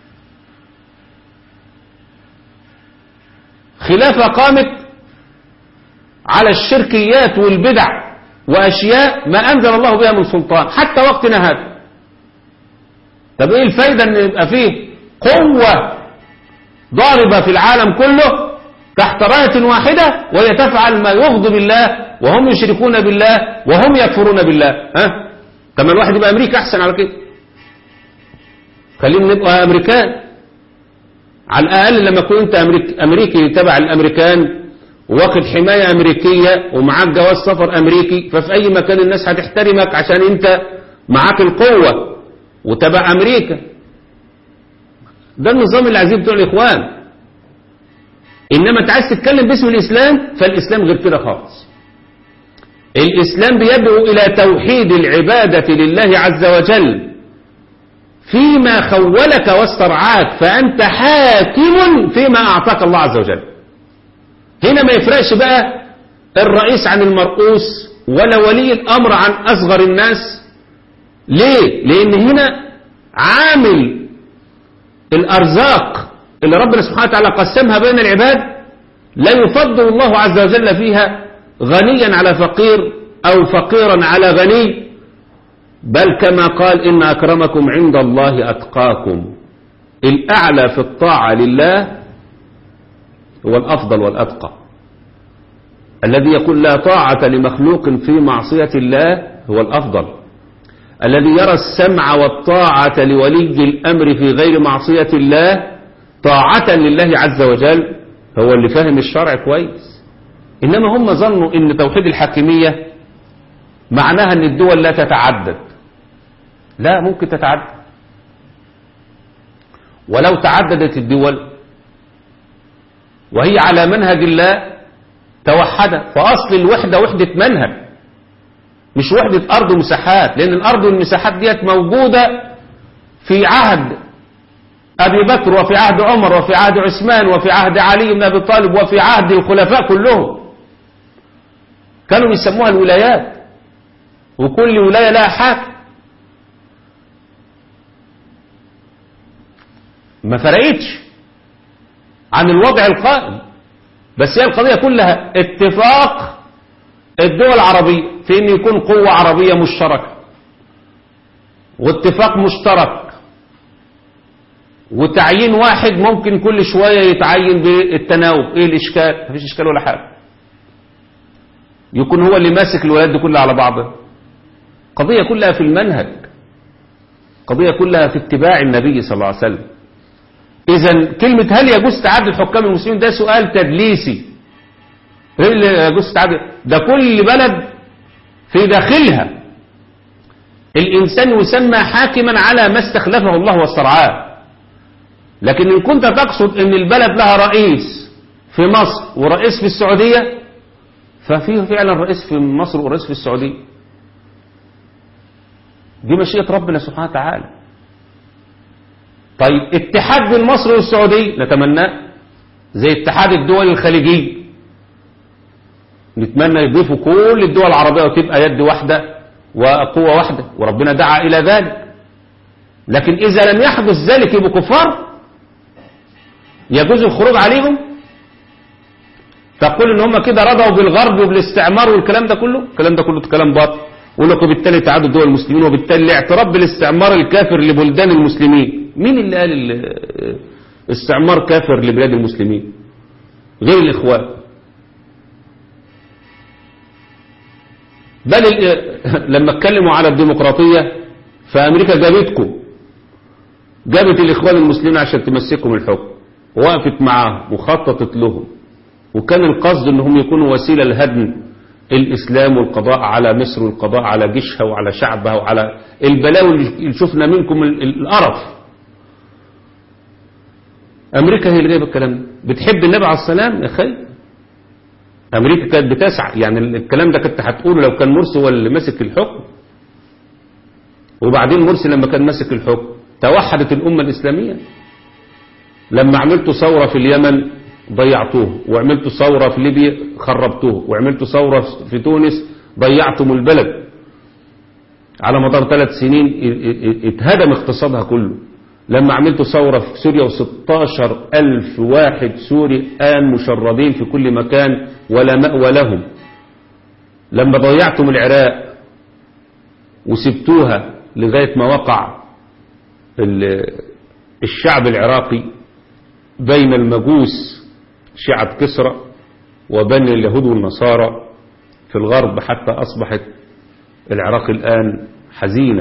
خلافة قامت على الشركيات والبدع وأشياء ما أنزل الله بها من سلطان حتى وقتنا هذا طب إيه الفايدة أن يبقى فيه قوة ضاربة في العالم كله تحت راية واحدة وهي تفعل ما يغضب الله وهم يشركون بالله وهم يكفرون بالله ها طب ما الواحد يبقى أمريكا أحسن على كده خلينا نبقى أمريكان على الأقل لما يكون أنت أمريكي, أمريكي تبع الأمريكان واخد حماية أمريكية ومعاك جواز سفر أمريكي ففي أي مكان الناس هتحترمك عشان أنت معاك القوة وتبع أمريكا ده النظام اللي عايزين بتوع الإخوان إنما أنت عايز تتكلم باسم الإسلام فالإسلام غير كده خالص الإسلام بيدعو إلى توحيد العبادة لله عز وجل فيما خولك واسترعاك فأنت حاكم فيما أعطاك الله عز وجل هنا ما يفرقش بقى الرئيس عن المرؤوس ولا ولي الأمر عن أصغر الناس ليه؟ لأن هنا عامل الأرزاق اللي ربنا سبحانه وتعالى قسمها بين العباد لا يفضل الله عز وجل فيها غنيا على فقير أو فقيرا على غني بل كما قال إن أكرمكم عند الله أتقاكم الأعلى في الطاعة لله هو الأفضل والأتقى الذي يقول لا طاعة لمخلوق في معصية الله هو الأفضل الذي يرى السمع والطاعة لولي الأمر في غير معصية الله طاعة لله عز وجل هو اللي فاهم الشرع كويس إنما هم ظنوا إن توحيد الحاكمية معناها أن الدول لا تتعدد لا ممكن تتعدد ولو تعددت الدول وهي على منهج الله توحدت فأصل الوحدة وحدة منهج مش وحدة أرض ومساحات لأن الأرض والمساحات ديت موجودة في عهد أبي بكر وفي عهد عمر وفي عهد عثمان وفي عهد علي بن أبي طالب وفي عهد الخلفاء كلهم كانوا يسموها الولايات وكل ولاية لها حاكم ما فرقتش عن الوضع القائم بس هي القضية كلها اتفاق الدول العربية في ان يكون قوة عربية مشتركة واتفاق مشترك وتعيين واحد ممكن كل شوية يتعين بالتناوب ايه الاشكال مفيش اشكال ولا حاجة يكون هو اللي ماسك الولايات دي كلها على بعضها قضية كلها في المنهج قضية كلها في اتباع النبي صلى الله عليه وسلم إذا كلمة هل يجوز تعدد حكام المسلمين ده سؤال تدليسي ايه اللي يجوز تعدد ده كل بلد في داخلها الإنسان يسمى حاكما على ما استخلفه الله واسترعاه لكن إن كنت تقصد أن البلد لها رئيس في مصر ورئيس في السعودية ففيه فعلا رئيس في مصر ورئيس في السعودية دي مشيئة ربنا سبحانه وتعالى طيب اتحاد بين مصر والسعودية نتمناه زي اتحاد الدول الخليجية نتمنى يضيفوا كل الدول العربية وتبقى يد واحدة وقوة واحدة وربنا دعا إلى ذلك لكن إذا لم يحدث ذلك يبقوا كفار يجوز الخروج عليهم تقول ان هم كده رضوا بالغرب وبالاستعمار والكلام ده كله الكلام ده كله كلام باطل يقول لك وبالتالي تعادل دول المسلمين وبالتالي الاعتراف بالاستعمار الكافر لبلدان المسلمين مين اللي قال ال- استعمار كافر لبلاد المسلمين غير الاخوان بل ال- لما اتكلموا على الديمقراطية فامريكا جابتكم جابت الاخوان المسلمين عشان تمسكهم الحكم ووقفت معاهم وخططت لهم وكان القصد انهم يكونوا وسيلة لهدم الاسلام والقضاء على مصر والقضاء على جيشها وعلى شعبها وعلى البلاوي اللي شفنا منكم ال- ال- القرف امريكا هي اللي جايبه الكلام ده بتحب النبي عليه السلام يا اخي امريكا كانت بتسعى يعني الكلام ده كنت هتقوله لو كان مرسي هو اللي ماسك الحكم وبعدين مرسي لما كان ماسك الحكم توحدت الامه الاسلاميه لما عملتوا ثورة في اليمن ضيعتوه وعملتوا ثورة في ليبيا خربتوه وعملتوا ثورة في تونس ضيعتم البلد على مدار ثلاث سنين ا- ا- اتهدم اقتصادها كله لما عملتوا ثورة في سوريا و16 ألف واحد سوري آن مشردين في كل مكان ولا مأوى لهم لما ضيعتم العراق وسبتوها لغاية ما وقع ال- الشعب العراقي بين المجوس شعب كسرى وبين اليهود والنصارى في الغرب حتى أصبحت العراق الآن حزينة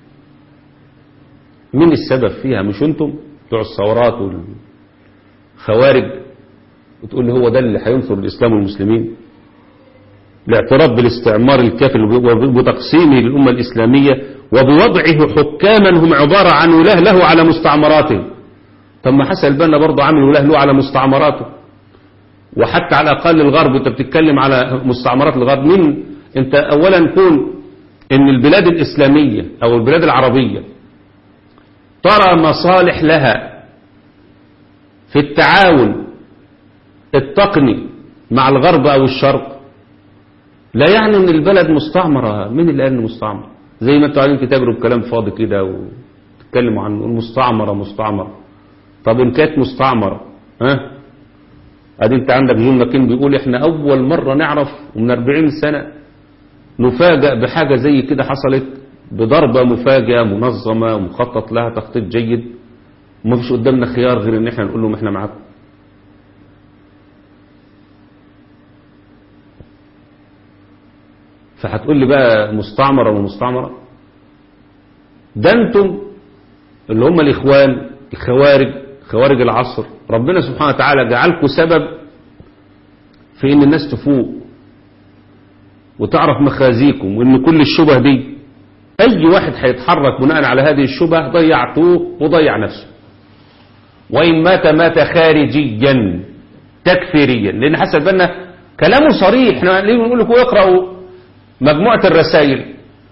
من السبب فيها مش انتم بتوع الثورات والخوارج وتقول لي هو ده اللي هينصر الإسلام والمسلمين الاعتراف بالاستعمار الكافر وبتقسيمه للأمة الإسلامية وبوضعه حكاما هم عبارة عن ولاة له على مستعمراته طب ما حسن البنا برضه عامل ولاة له على مستعمراته وحتى على الأقل الغرب انت بتتكلم على مستعمرات الغرب مين انت أولا كون ان البلاد الإسلامية أو البلاد العربية ترى مصالح لها في التعاون التقني مع الغرب أو الشرق لا يعني ان البلد مستعمرة مين اللي قال انه مستعمر زي ما انتوا قاعدين تتاجروا بكلام فاضي كده وتتكلموا عن المستعمرة مستعمرة طب ان كانت مستعمرة ها ادي انت عندك جون ماكين بيقول احنا اول مرة نعرف ومن 40 سنة نفاجأ بحاجة زي كده حصلت بضربة مفاجئة منظمة ومخطط لها تخطيط جيد وما فيش قدامنا خيار غير ان احنا نقول لهم احنا معاكم فهتقول لي بقى مستعمرة ومستعمرة ده انتم اللي هم الاخوان الخوارج خوارج العصر ربنا سبحانه وتعالى جعلكم سبب في ان الناس تفوق وتعرف مخازيكم وان كل الشبه دي اي واحد هيتحرك بناء على هذه الشبه ضيعتوه وضيع نفسه وان مات مات خارجيا تكفيريا لان حسب بالنا كلامه صريح احنا ليه بنقول لكم اقرأوا مجموعة الرسائل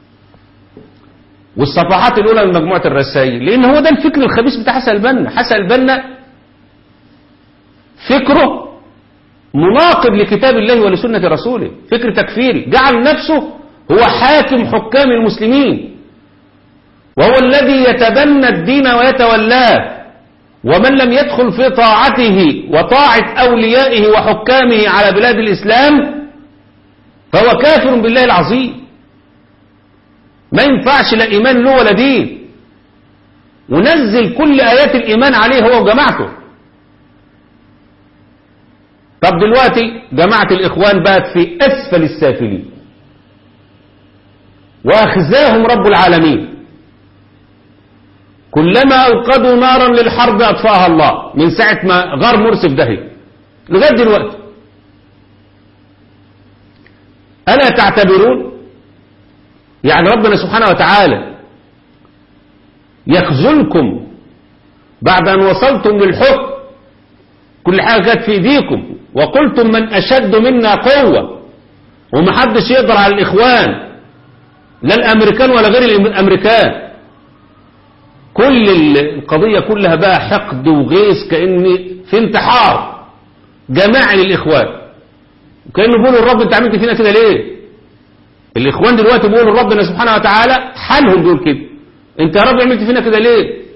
والصفحات الأولى من مجموعة الرسائل لأن هو ده الفكر الخبيث بتاع حسن البنا حسن البنا فكره مناقض لكتاب الله ولسنة رسوله فكر تكفيري جعل نفسه هو حاكم حكام المسلمين وهو الذي يتبنى الدين ويتولاه ومن لم يدخل في طاعته وطاعة أوليائه وحكامه على بلاد الإسلام فهو كافر بالله العظيم ما ينفعش لا إيمان له ولا دين ونزل كل آيات الإيمان عليه هو وجماعته طب دلوقتي جماعة الإخوان بقت في أسفل السافلين وأخزاهم رب العالمين كلما أوقدوا نارا للحرب أطفاها الله من ساعة ما غار مرسي في دهي لغاية دلوقتي ألا تعتبرون يعني ربنا سبحانه وتعالى يخذلكم بعد أن وصلتم للحكم كل حاجة كانت في ايديكم وقلتم من أشد منا قوة ومحدش يقدر على الإخوان لا الأمريكان ولا غير الأمريكان كل القضية كلها بقى حقد وغيظ كأن في انتحار جماعي للإخوان وكأنه بيقولوا الرب انت عملت فينا كده ليه الإخوان دلوقتي بيقولوا ربنا سبحانه وتعالى حالهم دول كده انت يا رب عملت فينا كده ليه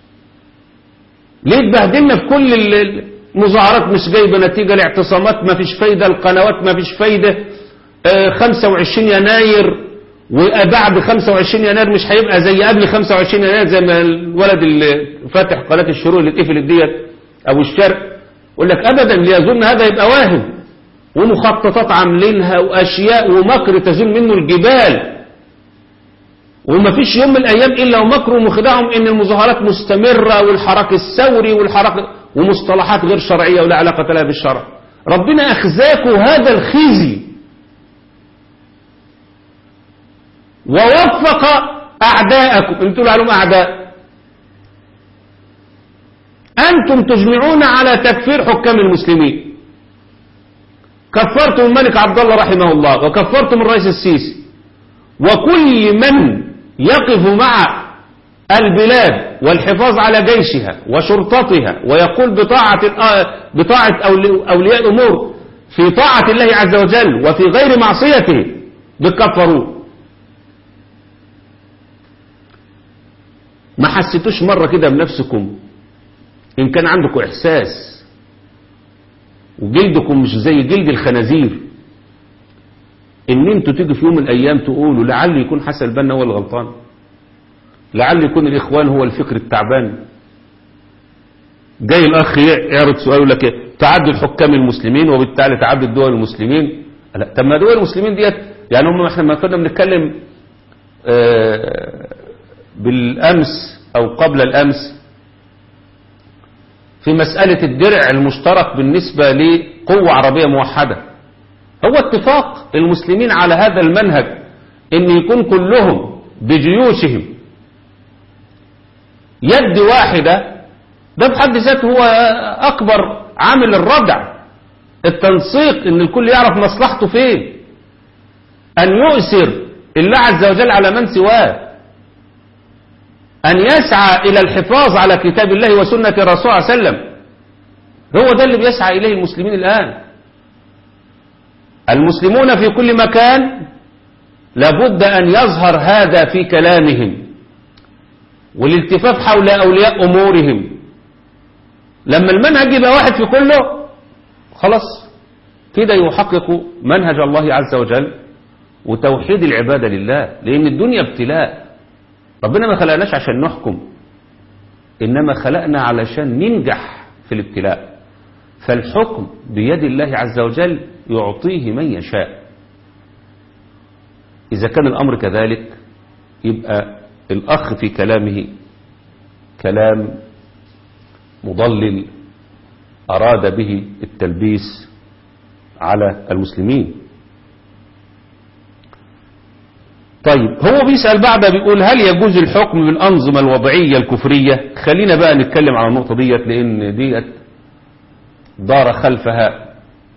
ليه تبهدلنا في كل ال- المظاهرات مش جايبه نتيجه الاعتصامات ما فيش فايده القنوات ما فيش فايده آه، 25 يناير وبعد 25 يناير مش هيبقى زي قبل 25 يناير زي ما الولد اللي فاتح قناه الشروق اللي اتقفلت ديت او الشرق يقول لك ابدا ليظن هذا يبقى واهم ومخططات عاملينها واشياء ومكر تزول منه الجبال وما فيش يوم من الايام الا ومكرهم وخداعهم ان المظاهرات مستمره والحراك الثوري والحراك ومصطلحات غير شرعيه ولا علاقه لها بالشرع ربنا اخزاكم هذا الخزي ووفق اعداءكم انتوا عليهم اعداء انتم تجمعون على تكفير حكام المسلمين كفرتم الملك عبد الله رحمه الله وكفرتم الرئيس السيسي وكل من يقف مع البلاد والحفاظ على جيشها وشرطتها ويقول بطاعة بطاعة أولي- أولياء الأمور في طاعة الله عز وجل وفي غير معصيته بكفروه ما حسيتوش مرة كده بنفسكم إن كان عندكم إحساس وجلدكم مش زي جلد الخنازير ان انتوا تيجوا في يوم من الايام تقولوا لعل يكون حسن البنا هو الغلطان لعل يكون الاخوان هو الفكر التعبان جاي الاخ يعرض سؤال يقول لك إيه؟ تعدد حكام المسلمين وبالتالي تعدد دول المسلمين لا طب ما دول المسلمين ديت يعني هم احنا ما كنا بنتكلم آه، بالامس او قبل الامس في مسألة الدرع المشترك بالنسبة لقوة عربية موحدة هو اتفاق المسلمين على هذا المنهج ان يكون كلهم بجيوشهم يد واحدة ده بحد ذاته هو اكبر عامل الردع التنسيق ان الكل يعرف مصلحته فين ان يؤثر الله عز وجل على من سواه ان يسعى الى الحفاظ على كتاب الله وسنة الرسول صلى الله عليه وسلم هو ده اللي بيسعى اليه المسلمين الان المسلمون في كل مكان لابد أن يظهر هذا في كلامهم والالتفاف حول أولياء أمورهم لما المنهج يبقى واحد في كله خلاص كده يحقق منهج الله عز وجل وتوحيد العبادة لله لأن الدنيا ابتلاء ربنا ما خلقناش عشان نحكم إنما خلقنا علشان ننجح في الابتلاء فالحكم بيد الله عز وجل يعطيه من يشاء إذا كان الأمر كذلك يبقى الأخ في كلامه كلام مضلل أراد به التلبيس على المسلمين طيب هو بيسأل بعدها بيقول هل يجوز الحكم بالأنظمة الوضعية الكفرية خلينا بقى نتكلم على النقطة ديت لأن ديت دار خلفها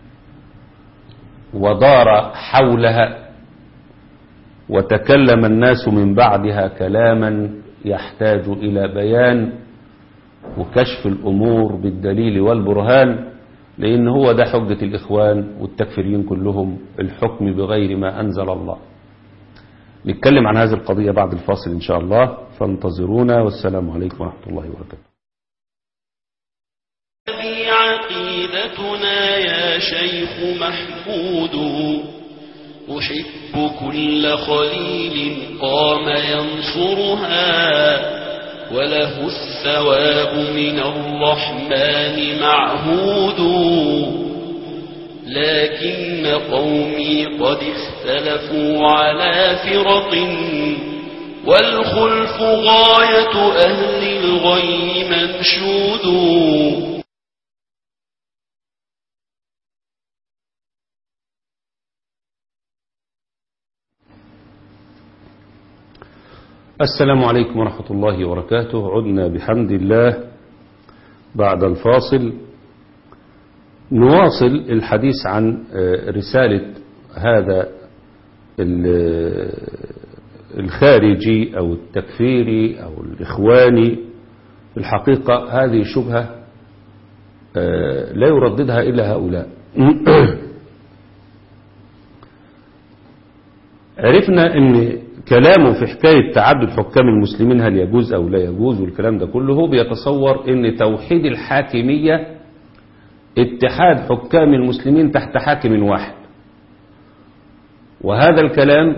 ودار حولها وتكلم الناس من بعدها كلاما يحتاج إلى بيان وكشف الأمور بالدليل والبرهان لأن هو ده حجة الإخوان والتكفيريين كلهم الحكم بغير ما أنزل الله نتكلم عن هذه القضية بعد الفاصل إن شاء الله فانتظرونا والسلام عليكم ورحمة الله وبركاته هذه عقيدتنا يا شيخ محمود أحب كل خليل قام ينصرها وله الثواب من الرحمن معهود لكن قومي قد اختلفوا على فرق والخلف غاية أهل الغي منشود السلام عليكم ورحمة الله وبركاته عدنا بحمد الله بعد الفاصل نواصل الحديث عن رسالة هذا الخارجي أو التكفيري أو الإخواني الحقيقة هذه شبهة لا يرددها إلا هؤلاء عرفنا أن كلامه في حكاية تعدد حكام المسلمين هل يجوز أو لا يجوز والكلام ده كله هو بيتصور أن توحيد الحاكمية اتحاد حكام المسلمين تحت حاكم واحد وهذا الكلام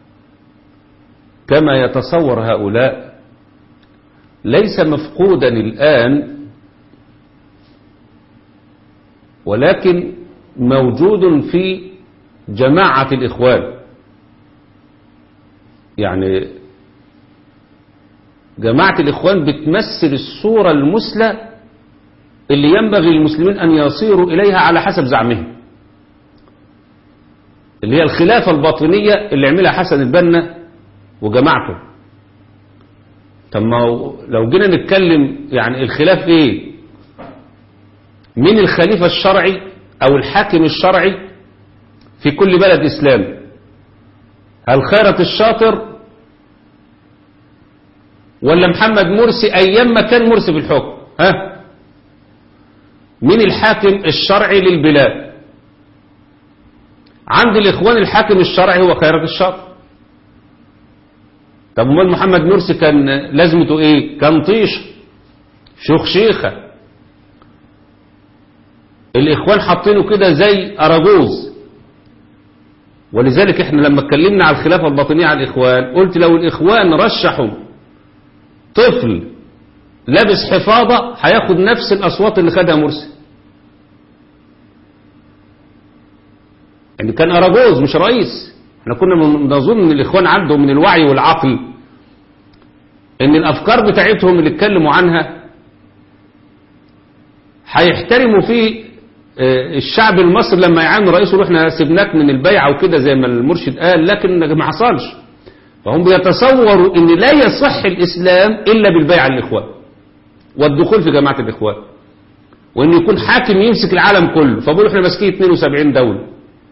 كما يتصور هؤلاء ليس مفقودا الآن ولكن موجود في جماعة الإخوان يعني جماعة الإخوان بتمثل الصورة المثلى اللي ينبغي للمسلمين أن يصيروا إليها على حسب زعمهم اللي هي الخلافة الباطنية اللي عملها حسن البنا وجماعته طب ما لو جينا نتكلم يعني الخلاف ايه مين الخليفة الشرعي او الحاكم الشرعي في كل بلد اسلامي هل خيرت الشاطر ولا محمد مرسي ايام ما كان مرسي في الحكم ها مين الحاكم الشرعي للبلاد عند الاخوان الحاكم الشرعي هو خيرت الشاطر طب امال محمد مرسي كان لازمته ايه كان طيش شيخ شيخة الاخوان حاطينه كده زي اراجوز ولذلك احنا لما اتكلمنا على الخلافة الباطنية على الاخوان قلت لو الاخوان رشحوا طفل لابس حفاضة هياخد نفس الاصوات اللي خدها مرسي يعني كان اراجوز مش رئيس احنا كنا نظن ان الاخوان عندهم من الوعي والعقل ان الافكار بتاعتهم اللي اتكلموا عنها هيحترموا فيه الشعب المصري لما يعامل رئيسه يقول احنا سيبناك من البيعه وكده زي ما المرشد قال لكن ما حصلش فهم بيتصوروا ان لا يصح الاسلام الا بالبيعه للاخوان والدخول في جماعه الاخوان وان يكون حاكم يمسك العالم كله فبيقولوا احنا ماسكين 72 دوله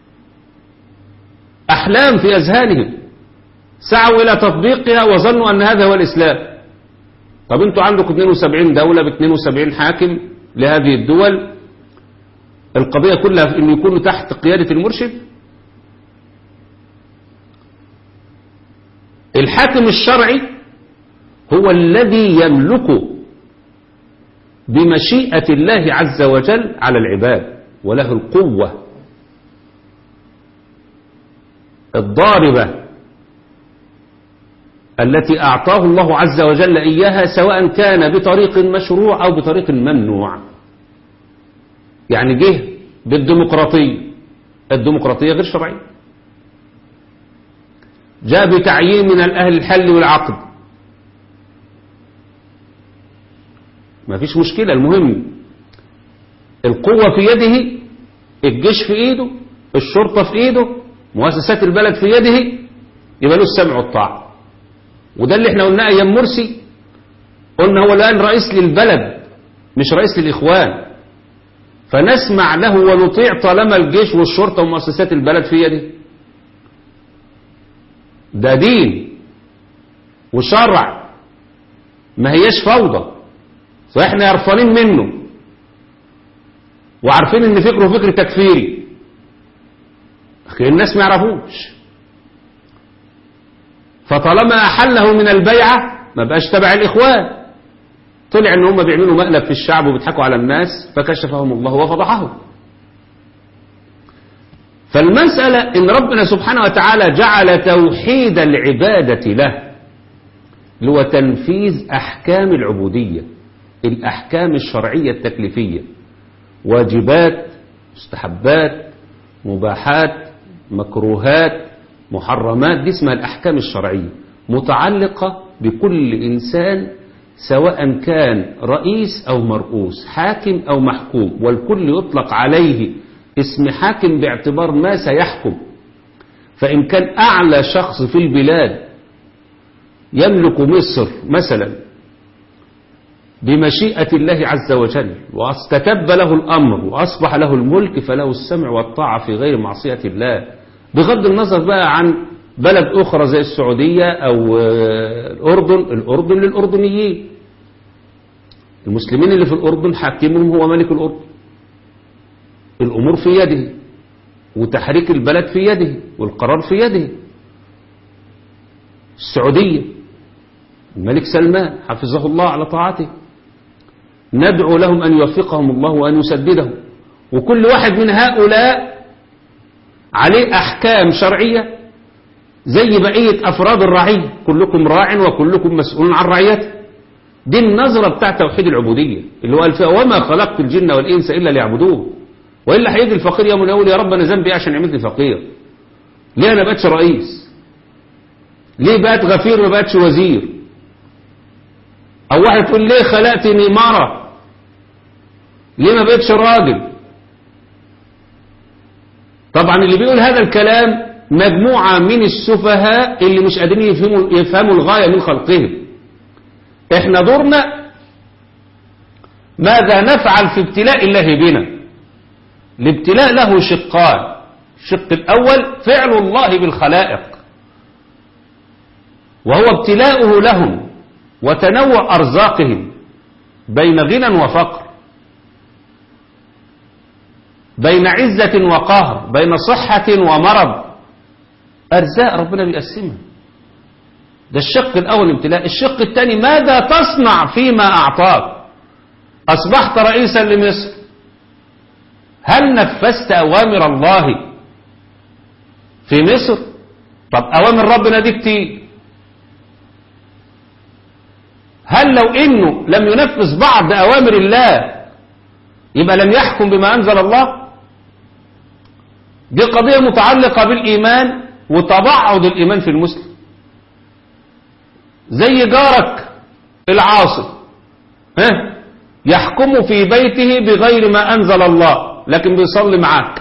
احلام في اذهانهم سعوا الى تطبيقها وظنوا ان هذا هو الاسلام طب انتوا عندكم 72 دولة ب 72 حاكم لهذه الدول القضية كلها في ان يكونوا تحت قيادة المرشد الحاكم الشرعي هو الذي يملك بمشيئة الله عز وجل على العباد وله القوة الضاربة التي أعطاه الله عز وجل إياها سواء كان بطريق مشروع أو بطريق ممنوع يعني جه بالديمقراطية الديمقراطية غير شرعية جاء بتعيين من الأهل الحل والعقد ما فيش مشكلة المهم القوة في يده الجيش في ايده الشرطة في ايده مؤسسات البلد في يده يبقى له السمع والطاعة وده اللي احنا قلناه ايام مرسي قلنا هو الان رئيس للبلد مش رئيس للاخوان فنسمع له ونطيع طالما الجيش والشرطة ومؤسسات البلد في يده ده دين وشرع ما هياش فوضى فاحنا يرفانين منه وعارفين ان فكره فكر تكفيري أخي الناس ما يعرفوش فطالما أحله من البيعة ما بقاش تبع الإخوان طلع ان هم بيعملوا مقلب في الشعب وبيضحكوا على الناس فكشفهم الله وفضحهم فالمسألة ان ربنا سبحانه وتعالى جعل توحيد العبادة له اللي هو تنفيذ أحكام العبودية الأحكام الشرعية التكليفية واجبات مستحبات مباحات مكروهات محرمات دي اسمها الأحكام الشرعية متعلقة بكل إنسان سواء كان رئيس أو مرؤوس حاكم أو محكوم والكل يطلق عليه اسم حاكم باعتبار ما سيحكم فإن كان أعلى شخص في البلاد يملك مصر مثلا بمشيئة الله عز وجل واستتب له الأمر وأصبح له الملك فله السمع والطاعة في غير معصية الله بغض النظر بقى عن بلد أخرى زي السعودية أو الأردن الأردن للأردنيين المسلمين اللي في الأردن حاكمهم هو ملك الأردن الأمور في يده وتحريك البلد في يده والقرار في يده السعودية الملك سلمان حفظه الله على طاعته ندعو لهم أن يوفقهم الله وأن يسددهم وكل واحد من هؤلاء عليه أحكام شرعية زي بقية أفراد الرعية كلكم راع وكلكم مسؤول عن رعيته دي النظرة بتاع توحيد العبودية اللي هو قال فيها وما خلقت الجن والإنس إلا ليعبدوه وإلا هيجي الفقير يوم الأول يا رب أنا ذنبي إيه عشان عملتني فقير ليه أنا بقتش رئيس ليه بقت غفير ما بقتش وزير أو واحد تقول ليه خلقتني مرة ليه ما بقتش راجل طبعا اللي بيقول هذا الكلام مجموعة من السفهاء اللي مش قادرين يفهموا, يفهموا الغاية من خلقهم احنا دورنا ماذا نفعل في ابتلاء الله بنا الابتلاء له شقان الشق الأول فعل الله بالخلائق وهو ابتلاؤه لهم وتنوع أرزاقهم بين غنى وفقر بين عزة وقهر بين صحة ومرض أرزاق ربنا بيقسمها ده الشق الأول ابتلاء الشق الثاني ماذا تصنع فيما أعطاك أصبحت رئيسا لمصر هل نفذت أوامر الله في مصر طب أوامر ربنا دي كتير هل لو إنه لم ينفذ بعض أوامر الله يبقى لم يحكم بما أنزل الله دي قضية متعلقة بالإيمان وتبعض الإيمان في المسلم زي جارك العاصي ها يحكم في بيته بغير ما أنزل الله لكن بيصلي معاك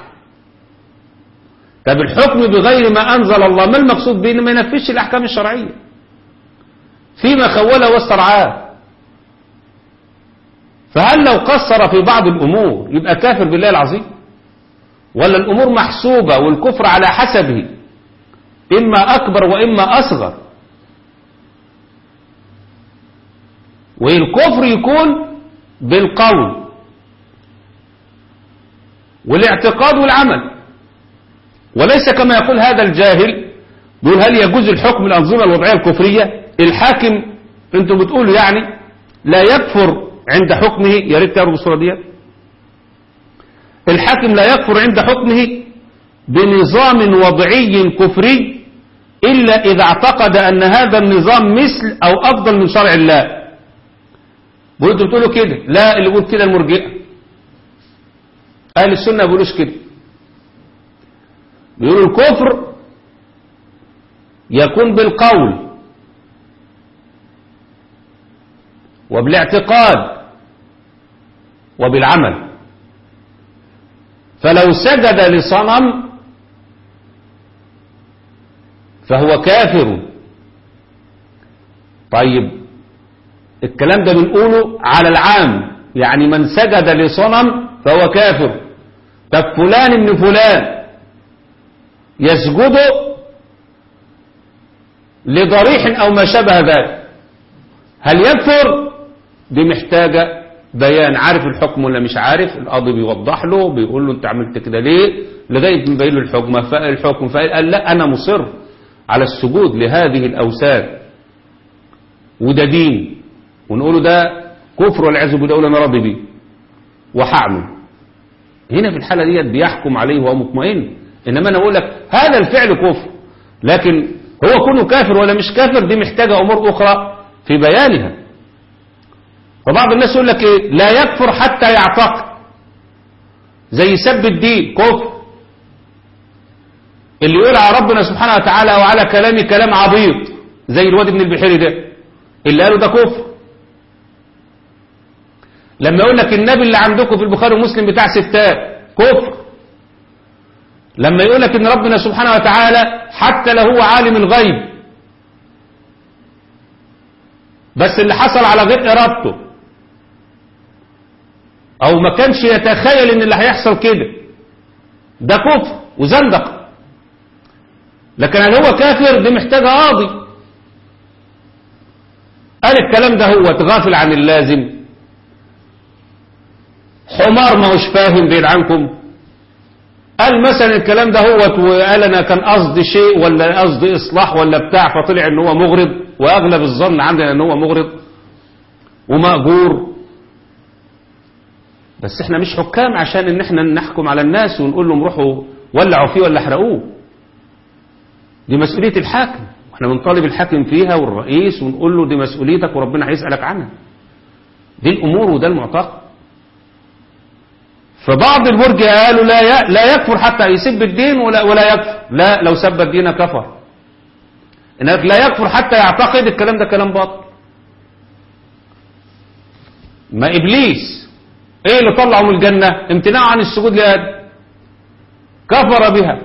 طب الحكم بغير ما أنزل الله ما المقصود بيه ما ينفذش الأحكام الشرعية فيما خوله واسترعاه فهل لو قصر في بعض الأمور يبقى كافر بالله العظيم ولا الأمور محسوبة والكفر على حسبه إما أكبر وإما أصغر والكفر يكون بالقول والاعتقاد والعمل وليس كما يقول هذا الجاهل بيقول هل يجوز الحكم الأنظمة الوضعية الكفرية الحاكم انتم بتقولوا يعني لا يكفر عند حكمه يا ريت تعرفوا الصورة دي الحاكم لا يكفر عند حكمه بنظام وضعي كفري إلا إذا اعتقد أن هذا النظام مثل أو أفضل من شرع الله بقولوا بتقولوا كده لا اللي بيقول كده المرجئة أهل السنة ما بيقولوش كده بيقولوا الكفر يكون بالقول وبالاعتقاد وبالعمل فلو سجد لصنم فهو كافر طيب الكلام ده بنقوله على العام يعني من سجد لصنم فهو كافر طب فلان ابن فلان يسجد لضريح أو ما شابه ذلك هل يكفر دي محتاجة بيان عارف الحكم ولا مش عارف القاضي بيوضح له بيقول له انت عملت كده ليه لغاية ما يبين له الحكم فالحكم فقال لا أنا مصر على السجود لهذه الأوثان وده دين ونقوله ده كفر والعياذ بالله انا راضي بيه وهعمل هنا في الحالة ديت بيحكم عليه وهو مطمئن إنما أنا أقول لك هذا الفعل كفر لكن هو كونه كافر ولا مش كافر دي محتاجة أمور أخرى في بيانها فبعض الناس يقول لك إيه لا يكفر حتى يعتقد زي سب الدين كفر اللي يقول على ربنا سبحانه وتعالى وعلى كلامي كلام عبيط زي الواد ابن البحيري ده اللي قالوا ده كفر لما يقول لك النبي اللي عندكم في البخاري ومسلم بتاع ستات كفر لما يقول لك ان ربنا سبحانه وتعالى حتى لو هو عالم الغيب بس اللي حصل على غير ارادته او ما كانش يتخيل ان اللي هيحصل كده ده كفر وزندق لكن هل هو كافر دي محتاجه قاضي قال الكلام ده هو تغافل عن اللازم حمار ما هوش فاهم بعيد عنكم قال مثلا الكلام ده هو وقال انا كان قصدي شيء ولا قصدي اصلاح ولا بتاع فطلع ان هو مغرض واغلب الظن عندنا ان هو مغرض ومأجور بس احنا مش حكام عشان ان احنا نحكم على الناس ونقول لهم روحوا ولعوا فيه ولا احرقوه دي مسؤولية الحاكم احنا بنطالب الحاكم فيها والرئيس ونقول له دي مسؤوليتك وربنا هيسألك عنها دي الامور وده المعتقد فبعض المرجئه قالوا لا ي- لا يكفر حتى يسب الدين ولا ولا يكفر لا لو سب الدين كفر انك لا يكفر حتى يعتقد الكلام ده كلام باطل ما ابليس ايه اللي طلعه من الجنه امتناع عن السجود لادم كفر بها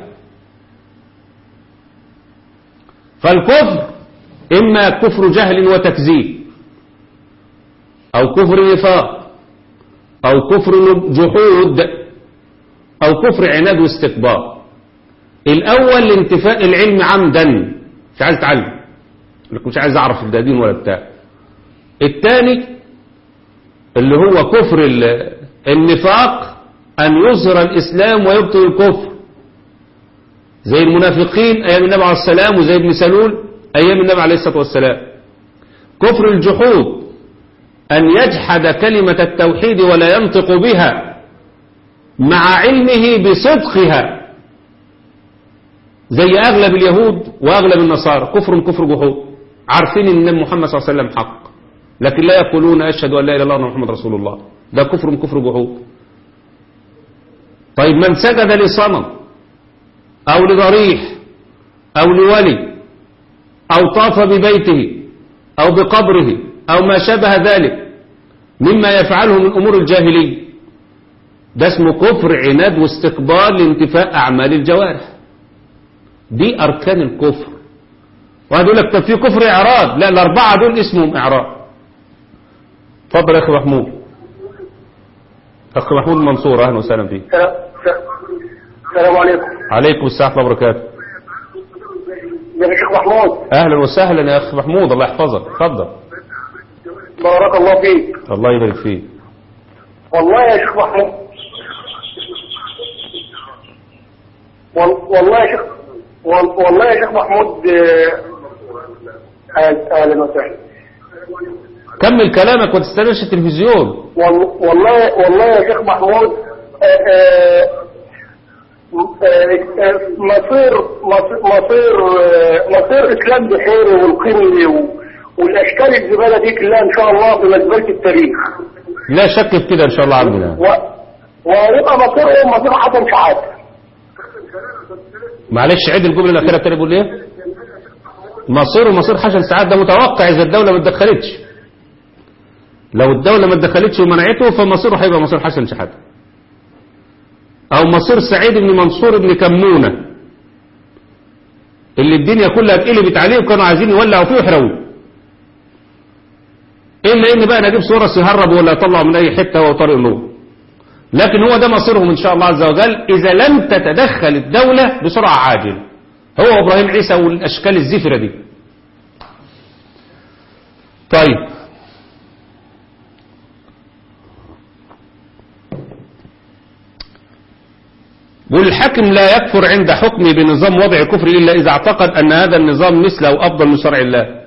فالكفر اما كفر جهل وتكذيب او كفر نفاق أو كفر جحود أو كفر عناد واستكبار الأول لانتفاء العلم عمدا مش عايز اتعلم لك مش عايز أعرف ده دين ولا بتاع الثاني اللي هو كفر ال- النفاق أن يظهر الإسلام ويبطل الكفر زي المنافقين أيام النبي عليه السلام وزي ابن سلول أيام النبي عليه الصلاة والسلام كفر الجحود أن يجحد كلمة التوحيد ولا ينطق بها مع علمه بصدقها زي أغلب اليهود وأغلب النصارى كفر كفر جحود عارفين أن النبي محمد صلى الله عليه وسلم حق لكن لا يقولون أشهد أن لا إله إلا الله وأن محمد رسول الله ده كفر كفر جحود طيب من سجد لصنم أو لضريح أو لولي أو طاف ببيته أو بقبره أو ما شابه ذلك مما يفعله من أمور الجاهلية ده اسمه كفر عناد واستكبار لانتفاء أعمال الجوارح دي أركان الكفر واحد يقول لك طب في كفر إعراض لا الأربعة دول اسمهم إعراض اتفضل يا أخي محمود أخي محمود المنصور أهلا وسهلا فيك السلام عليكم عليكم السلام ورحمة الله وبركاته يا شيخ محمود أهلا وسهلا يا أخي محمود الله يحفظك اتفضل بارك الله فيك الله يبارك فيك والله يا شيخ محمود وال- والله يا شيخ وال- والله يا شيخ محمود آه، أهل- اهلا وسهلا كمل كلامك وتستناش التلفزيون وال- والله والله يا شيخ محمود آه، آه، آه، آه، مصير مصير مصير آه، مصير اسلام بحيره والقمي و- والاشكال الزباله دي كلها ان شاء الله في مزبله التاريخ لا شك في كده إن شاء الله عندنا و... ويبقى مصيرهم مصير حسن شحاته معلش عيد الجملة الأخيرة تاني بيقول إيه؟ مصيره مصير حسن سعاد ده متوقع إذا الدولة ما اتدخلتش. لو الدولة ما اتدخلتش ومنعته فمصيره هيبقى مصير حسن شحاتة. أو مصير سعيد بن منصور بن كمونة. اللي الدنيا كلها اتقلبت عليه وكانوا عايزين يولعوا فيه ويحرقوه. إلا إن بقى نجيب صورة يهرب ولا يطلع من أي حتة وهو طريق له. لكن هو ده مصيرهم إن شاء الله عز وجل إذا لم تتدخل الدولة بسرعة عاجلة هو إبراهيم عيسى والأشكال الزفرة دي طيب والحاكم لا يكفر عند حكمه بنظام وضع كفر إلا إذا اعتقد أن هذا النظام مثل أو أفضل من شرع الله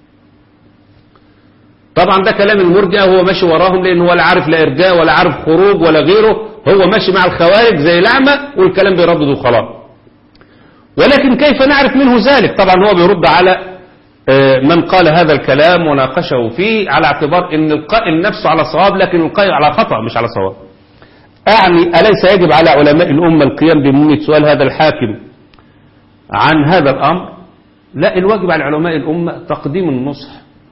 طبعا ده كلام المرجئة هو ماشي وراهم لأن هو لا عارف لا إرجاء ولا عارف خروج ولا غيره هو ماشي مع الخوارج زي الأعمى والكلام بيردد وخلاص ولكن كيف نعرف منه ذلك طبعا هو بيرد على آه، من قال هذا الكلام وناقشه فيه على اعتبار ان القائل نفسه على صواب لكن القائل على خطأ مش على صواب أعني أليس يجب على علماء الأمة القيام بمهمة سؤال هذا الحاكم عن هذا الأمر لا الواجب على علماء الأمة تقديم النصح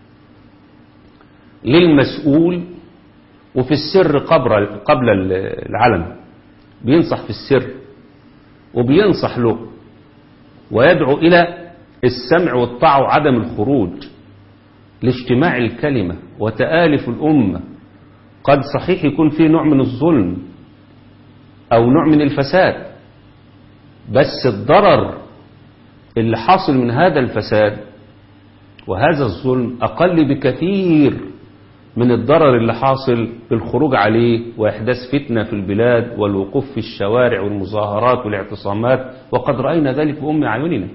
للمسؤول وفي السر قبل قبل العلن بينصح في السر وبينصح له ويدعو إلى السمع والطاعة وعدم الخروج لاجتماع الكلمة وتآلف الأمة قد صحيح يكون فيه نوع من الظلم أو نوع من الفساد بس الضرر اللي حاصل من هذا الفساد وهذا الظلم أقل بكثير من الضرر اللي حاصل بالخروج عليه وإحداث فتنة في البلاد والوقوف في الشوارع والمظاهرات والاعتصامات وقد رأينا ذلك بأم أعيننا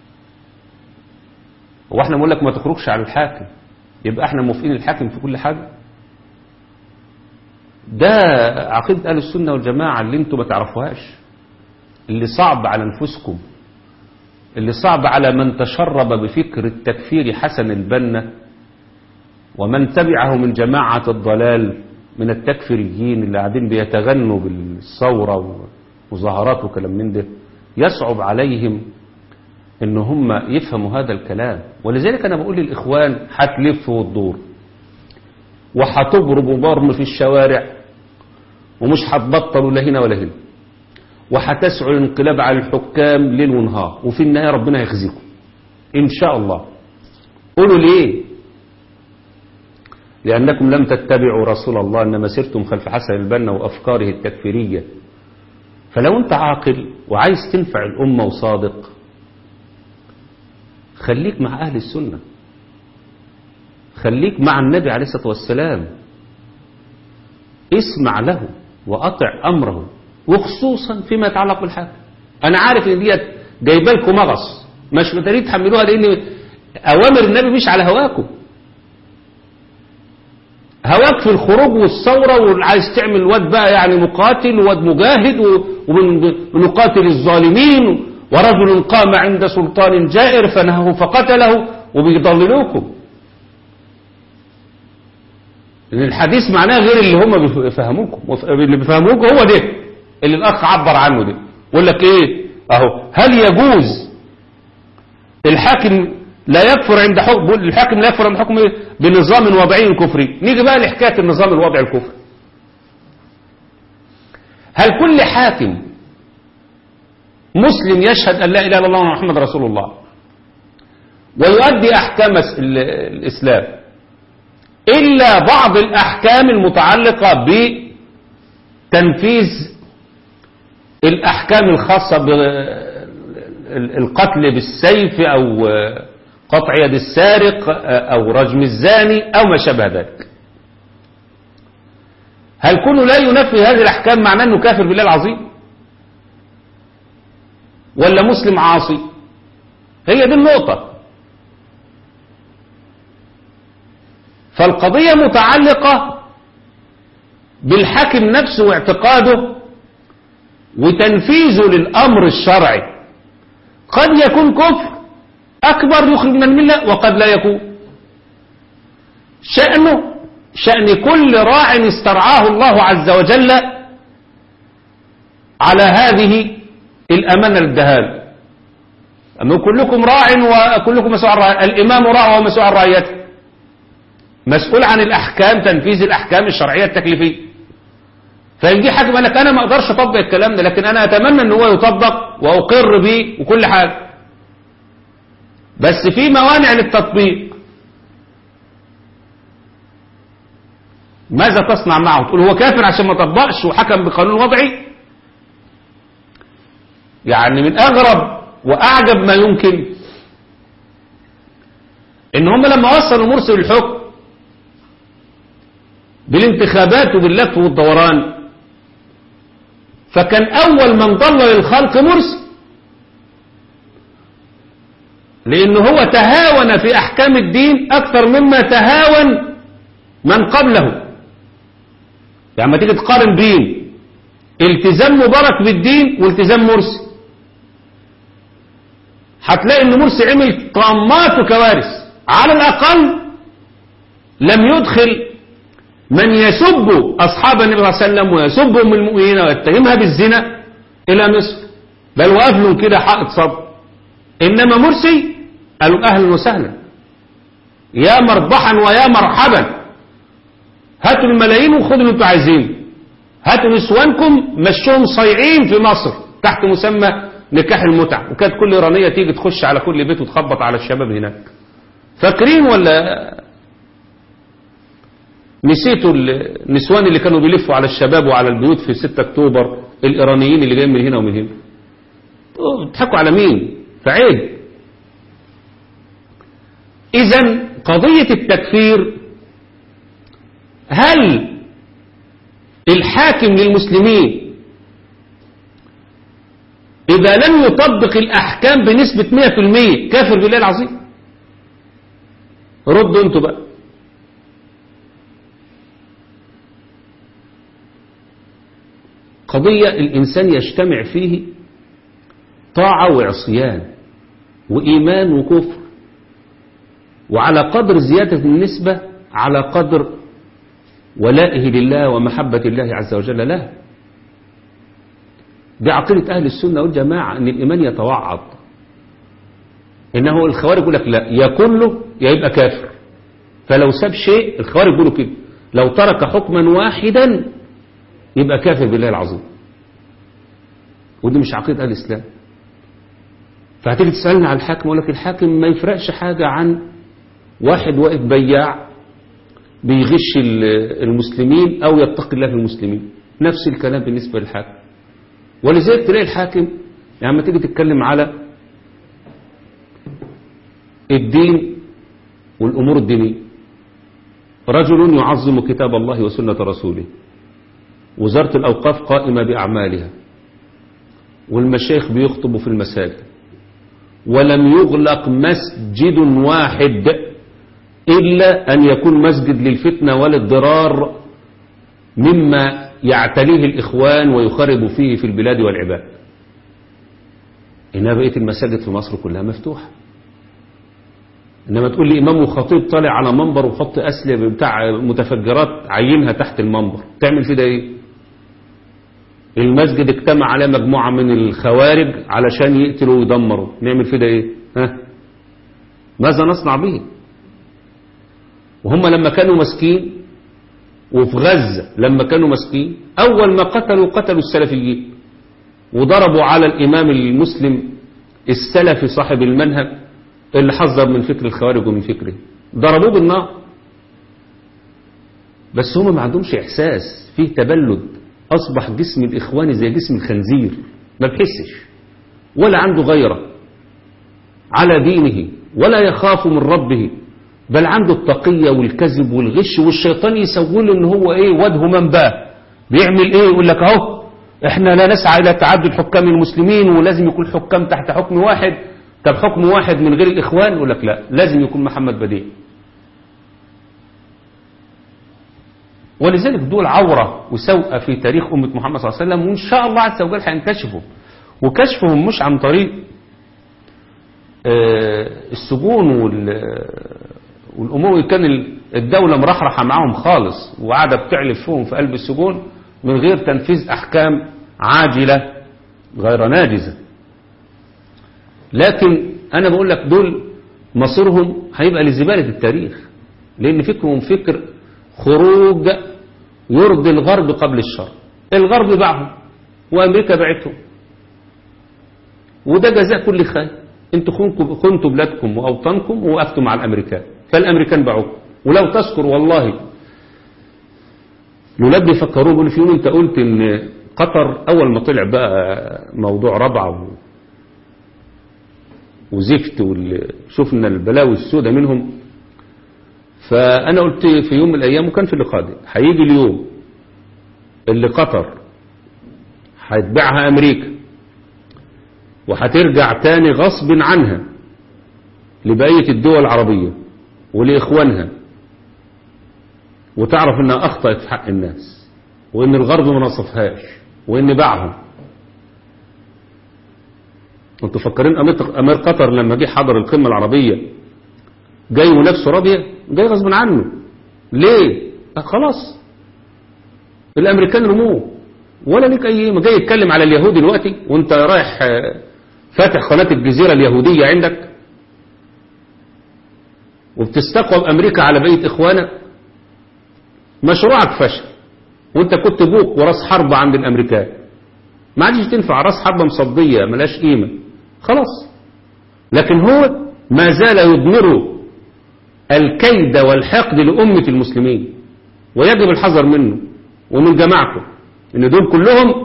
هو احنا بنقول لك ما تخرجش على الحاكم يبقى احنا موافقين الحاكم في كل حاجة ده عقيدة أهل السنة والجماعة اللي انتوا ما تعرفوهاش اللي صعب على أنفسكم اللي صعب على من تشرب بفكر التكفير حسن البنا ومن تبعه من جماعة الضلال من التكفيريين اللي قاعدين بيتغنوا بالثورة ومظاهرات وكلام من ده يصعب عليهم ان هم يفهموا هذا الكلام ولذلك انا بقول للاخوان هتلف وتدور وهتضرب ضرب في الشوارع ومش هتبطلوا لا هنا ولا هنا وهتسعوا الانقلاب على الحكام ليل ونهار وفي النهايه ربنا يخزيكم ان شاء الله قولوا ليه لأنكم لم تتبعوا رسول الله إنما سرتم خلف حسن البنا وأفكاره التكفيرية فلو أنت عاقل وعايز تنفع الأمة وصادق خليك مع أهل السنة خليك مع النبي عليه الصلاة والسلام اسمع له وأطع أمره وخصوصا فيما يتعلق بالحاكم أنا عارف إن ديت جايبه لكم مغص مش متريد تحملوها لأن أوامر النبي مش على هواكم هواك في الخروج والثورة وعايز تعمل واد بقى يعني مقاتل واد مجاهد ونقاتل الظالمين ورجل قام عند سلطان جائر فنهه فقتله وبيضللوكم لأن الحديث معناه غير اللي هم بيفهموكم اللي بيفهموكم هو ده اللي الأخ عبر عنه ده يقول لك إيه أهو هل يجوز الحاكم لا يكفر عند حكم الحاكم لا يكفر عند حكم إيه؟ بنظام وضعي كفري نيجي بقى لحكاية النظام الوضعي الكفري هل كل حاكم مسلم يشهد أن لا إله إلا الله ومحمد رسول الله ويؤدي أحكام الإسلام إلا بعض الأحكام المتعلقة بتنفيذ الأحكام الخاصة بالقتل بالسيف أو قطع يد السارق أو رجم الزاني أو ما شابه ذلك هل كونه لا ينفذ هذه الأحكام معناه أنه كافر بالله العظيم ولا مسلم عاصي هي دي النقطة فالقضية متعلقة بالحاكم نفسه واعتقاده وتنفيذه للأمر الشرعي قد يكون كفر أكبر يخرج من الملة وقد لا يكون شأنه شأن كل راع استرعاه الله عز وجل على هذه الأمانة للدهال أما كلكم راع وكلكم مسؤول عن رعيته الإمام راع ومسؤول عن رعيته مسؤول عن الأحكام تنفيذ الأحكام الشرعية التكليفية فيجي حاكم قال لك أنا ما أقدرش أطبق الكلام ده لكن أنا أتمنى أن هو يطبق وأقر به وكل حاجة بس في موانع للتطبيق ماذا تصنع معه تقول هو كافر عشان ما طبقش وحكم بقانون وضعي يعني من أغرب وأعجب ما يمكن إن هم لما وصلوا مرسي الحكم بالانتخابات وباللف والدوران فكان أول من ضلل الخلق مرسي لأنه هو تهاون في أحكام الدين أكثر مما تهاون من قبله يعني ما تيجي تقارن بين التزام مبارك بالدين والتزام مرسي هتلاقي ان مرسي عمل طامات وكوارث على الأقل لم يدخل من يسب أصحاب النبي صلى الله عليه وسلم ويسب أم المؤمنين ويتهمها بالزنا إلى مصر بل وقف لهم كده حائط صد إنما مرسي قالوا أهلا وسهلا يا مربحا ويا مرحبا هاتوا الملايين وخدوا اللي انتوا عايزينه هاتوا نسوانكم مشوهم صيعين في مصر تحت مسمى نكاح المتعة وكانت كل إيرانية تيجي تخش على كل بيت وتخبط على الشباب هناك فاكرين ولا نسيتوا النسوان اللي كانوا بيلفوا على الشباب وعلى البيوت في 6 أكتوبر الإيرانيين اللي جايين من هنا ومن هنا بتضحكوا على مين فعيب إذا قضية التكفير هل الحاكم للمسلمين إذا لم يطبق الأحكام بنسبة 100% كافر بالله العظيم ردوا انتوا بقى قضية الإنسان يجتمع فيه طاعة وعصيان وإيمان وكفر وعلى قدر زيادة النسبة على قدر ولائه لله ومحبة الله عز وجل له دي عقيدة أهل السنة والجماعة أن الإيمان يتوعد إنه الخوارج يقول لك لا يا كله يا يبقى كافر فلو ساب شيء الخوارج يقولوا كده لو ترك حكما واحدا يبقى كافر بالله العظيم ودي مش عقيدة أهل الإسلام فهتيجي تسألني على الحاكم أقول لك الحاكم ما يفرقش حاجة عن واحد واقف بياع بيغش المسلمين أو يتقي الله في المسلمين نفس الكلام بالنسبة للحاكم ولذلك تلاقي الحاكم يعني لما تيجي تتكلم على الدين والأمور الدينية رجل يعظم كتاب الله وسنة رسوله وزارة الأوقاف قائمة بأعمالها والمشايخ بيخطبوا في المساجد ولم يغلق مسجد واحد إلا أن يكون مسجد للفتنة وللضرار مما يعتليه الإخوان ويخرب فيه في البلاد والعباد إنها بقية المساجد في مصر كلها مفتوحة إنما تقول لي إمام وخطيب طالع على منبر وحط أسلحة بتاع متفجرات عينها تحت المنبر تعمل في ده إيه المسجد اجتمع على مجموعة من الخوارج علشان يقتلوا ويدمروا نعمل في ده إيه ها ماذا نصنع به وهم لما كانوا مسكين وفي غزة لما كانوا مسكين أول ما قتلوا قتلوا السلفيين وضربوا على الإمام المسلم السلفي صاحب المنهج اللي حذر من فكر الخوارج ومن فكره ضربوه بالنار بس هم ما عندهمش إحساس فيه تبلد أصبح جسم الإخوان زي جسم الخنزير ما بحسش ولا عنده غيره على دينه ولا يخاف من ربه بل عنده التقية والكذب والغش والشيطان يسوي له ان هو ايه وجهه منباه بيعمل ايه يقول لك اهو احنا لا نسعى الى تعدد حكام المسلمين ولازم يكون حكام تحت حكم واحد طب حكم واحد من غير الاخوان يقول لك لا لازم يكون محمد بديع ولذلك دول عورة وسوءة في تاريخ أمة محمد صلى الله عليه وسلم وإن شاء الله عز وجل هينكشفوا وكشفهم مش عن طريق السجون والأمور كان الدولة مرحرحة معاهم خالص وقاعدة بتعلف فيهم في قلب السجون من غير تنفيذ أحكام عاجلة غير ناجزة لكن أنا بقول لك دول مصيرهم هيبقى لزبالة التاريخ لأن فكرهم فكر خروج يرضي الغرب قبل الشر الغرب باعهم وأمريكا باعتهم وده جزاء كل خير انتوا خنتوا بلادكم وأوطانكم ووقفتوا مع الأمريكان فالأمريكان باعوكم ولو تذكر والله الولاد بيفكروا بيقولوا في يوم انت قلت ان قطر اول ما طلع بقى موضوع ربعه وزفت وشفنا البلاوي السوداء منهم فانا قلت في يوم من الايام وكان في اللقاء ده هيجي اليوم اللي قطر هتبيعها امريكا وهترجع تاني غصب عنها لبقية الدول العربية ولإخوانها وتعرف انها اخطأت في حق الناس وان الغرب ما نصفهاش وان باعهم انتوا فكرين امير قطر لما جه حضر القمة العربية جاي ونفسه راضية جاي غصب عنه ليه أه خلاص الامريكان رموه ولا ليك اي ما جاي يتكلم على اليهود دلوقتي وانت رايح فاتح قناة الجزيرة اليهودية عندك وبتستقوى بأمريكا على بقية إخوانك مشروعك فشل وانت كنت بوك وراس حرب عند الأمريكان ما عادش تنفع راس حرب مصدية ملاش قيمة خلاص لكن هو ما زال يضمر الكيد والحقد لأمة المسلمين ويجب الحذر منه ومن جماعته ان دول كلهم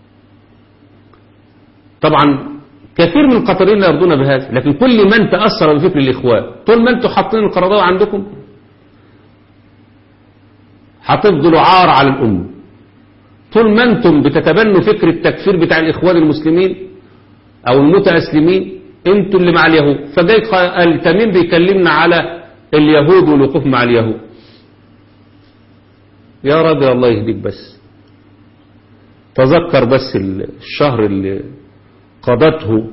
طبعا كثير من القطريين لا يرضون بهذا لكن كل من تأثر بفكر الإخوان طول ما انتم حاطين القرضاوة عندكم هتفضلوا عار على الأمة طول ما انتم بتتبنوا فكر التكفير بتاع الإخوان المسلمين أو المتأسلمين انتوا اللي مع اليهود فجاي التميم بيكلمنا على اليهود والوقوف مع اليهود يا رب الله يهديك بس تذكر بس الشهر اللي قضته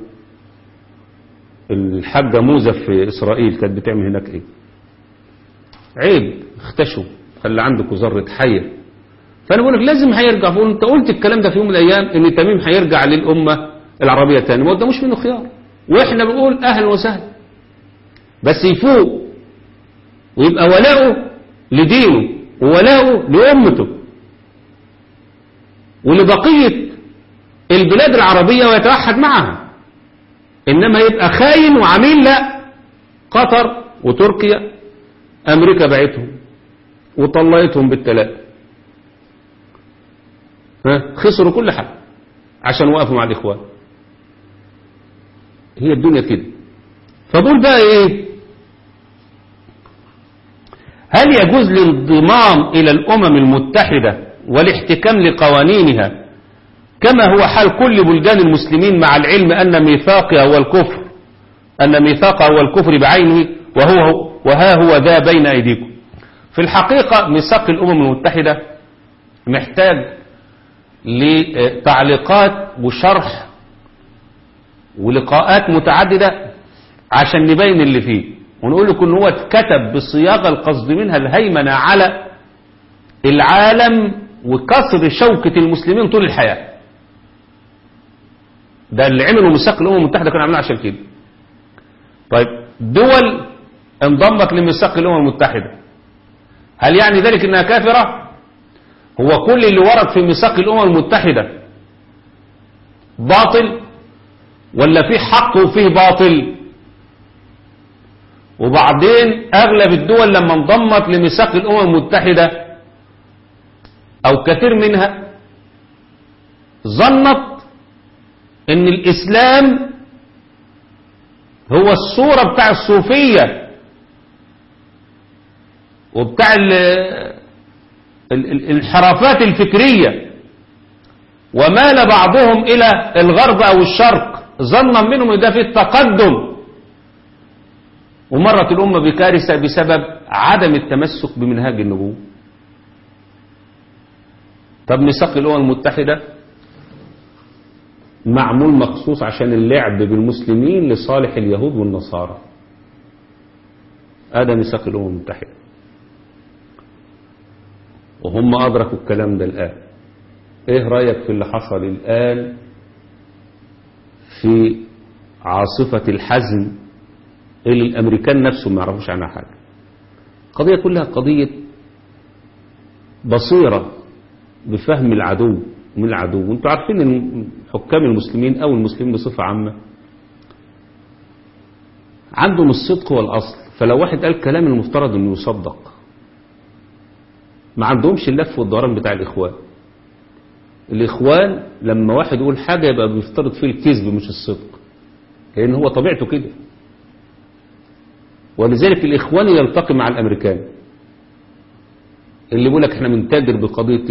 الحاجة موزة في إسرائيل كانت بتعمل هناك إيه عيب اختشوا خلي عندكم ذرة حية فأنا بقول لك لازم هيرجع بقول أنت قلت الكلام ده في يوم من الأيام إن تميم هيرجع للأمة العربية تاني ما قداموش منه خيار وإحنا بنقول أهلا وسهلا بس يفوق ويبقى ولاؤه لدينه وولاؤه لأمته ولبقية البلاد العربية ويتوحد معها إنما يبقى خاين وعميل لا قطر وتركيا أمريكا بعتهم وطلعتهم بالثلاثة ها خسروا كل حاجة عشان وقفوا مع الإخوان هي الدنيا كده فبقول بقى إيه هل يجوز الانضمام إلى الأمم المتحدة والاحتكام لقوانينها كما هو حال كل بلدان المسلمين مع العلم أن ميثاقها هو الكفر أن ميثاقها هو الكفر بعينه وهو وها هو ذا بين أيديكم في الحقيقة ميثاق الأمم المتحدة محتاج لتعليقات وشرح ولقاءات متعددة عشان نبين اللي فيه ونقول لكم ان هو اتكتب بالصياغة القصد منها الهيمنة على العالم وكسر شوكة المسلمين طول الحياة ده اللي عملوا ميثاق الامم المتحدة كانوا عاملين عشان كده طيب دول انضمت لميثاق الامم المتحدة هل يعني ذلك انها كافرة هو كل اللي ورد في ميثاق الامم المتحدة باطل ولا فيه حق وفيه باطل وبعدين اغلب الدول لما انضمت لميثاق الامم المتحدة او كثير منها ظنت ان الاسلام هو الصورة بتاع الصوفية وبتاع الانحرافات الفكرية ومال بعضهم الى الغرب او الشرق ظنا منهم ان ده في التقدم ومرت الأمة بكارثة بسبب عدم التمسك بمنهاج النبوة طب ميثاق الأمم المتحدة معمول مخصوص عشان اللعب بالمسلمين لصالح اليهود والنصارى هذا ميثاق الأمم المتحدة وهم أدركوا الكلام ده الآن إيه رأيك في اللي حصل الآن في عاصفة الحزم اللي الأمريكان نفسهم ما يعرفوش عنها حاجة قضية كلها قضية بصيرة بفهم العدو من العدو وانتوا عارفين ان حكام المسلمين او المسلمين بصفة عامة عندهم الصدق والأصل فلو واحد قال كلام المفترض انه يصدق ما عندهمش اللف والدوران بتاع الإخوان الإخوان لما واحد يقول حاجة يبقى بيفترض فيه الكذب مش الصدق لأن هو طبيعته كده ولذلك الإخوان يلتقي مع الأمريكان اللي بيقول لك احنا بنتاجر بقضية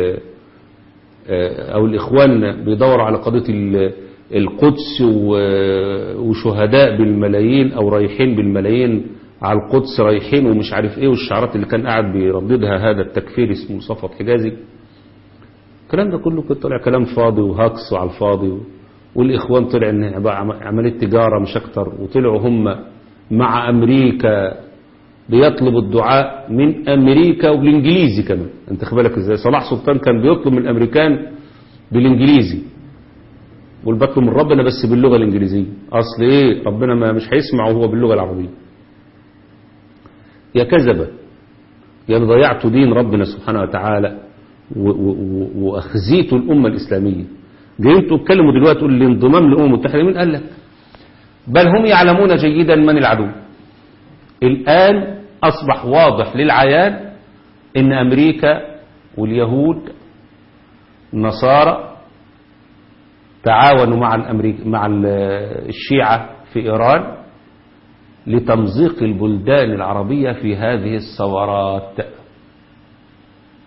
أو الإخوان بيدوروا على قضية القدس وشهداء بالملايين أو رايحين بالملايين على القدس رايحين ومش عارف ايه والشعارات اللي كان قاعد بيرددها هذا التكفير اسمه صفوت حجازي الكلام ده كله كنت طلع كلام فاضي وهكس على الفاضي والإخوان طلع ان عملية تجارة مش أكتر وطلعوا هم مع أمريكا بيطلب الدعاء من أمريكا وبالإنجليزي كمان انت خبالك ازاي صلاح سلطان كان بيطلب من الأمريكان بالإنجليزي والبطل من ربنا بس باللغة الإنجليزية أصل إيه ربنا ما مش هيسمع وهو باللغة العربية يا كذبة يا ضيعتوا دين ربنا سبحانه وتعالى وأخزيتوا الأمة الإسلامية جايين تتكلموا دلوقتي تقول الانضمام للأمم المتحدة مين قال لك بل هم يعلمون جيدا من العدو الآن أصبح واضح للعيان إن أمريكا واليهود النصارى تعاونوا مع الأمريك مع الشيعة في إيران لتمزيق البلدان العربية في هذه الثورات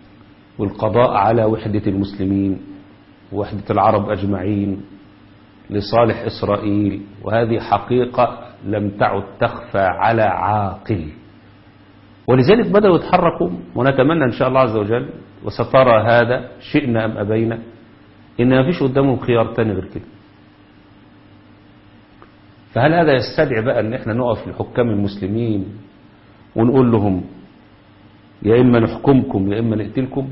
والقضاء على وحدة المسلمين ووحدة العرب أجمعين لصالح إسرائيل وهذه حقيقة لم تعد تخفى على عاقل ولذلك بدأوا يتحركوا ونتمنى إن شاء الله عز وجل وسترى هذا شئنا أم أبينا إن ما فيش قدامهم خيار تاني غير كده فهل هذا يستدعي بقى ان احنا نقف لحكام المسلمين ونقول لهم يا اما نحكمكم يا اما نقتلكم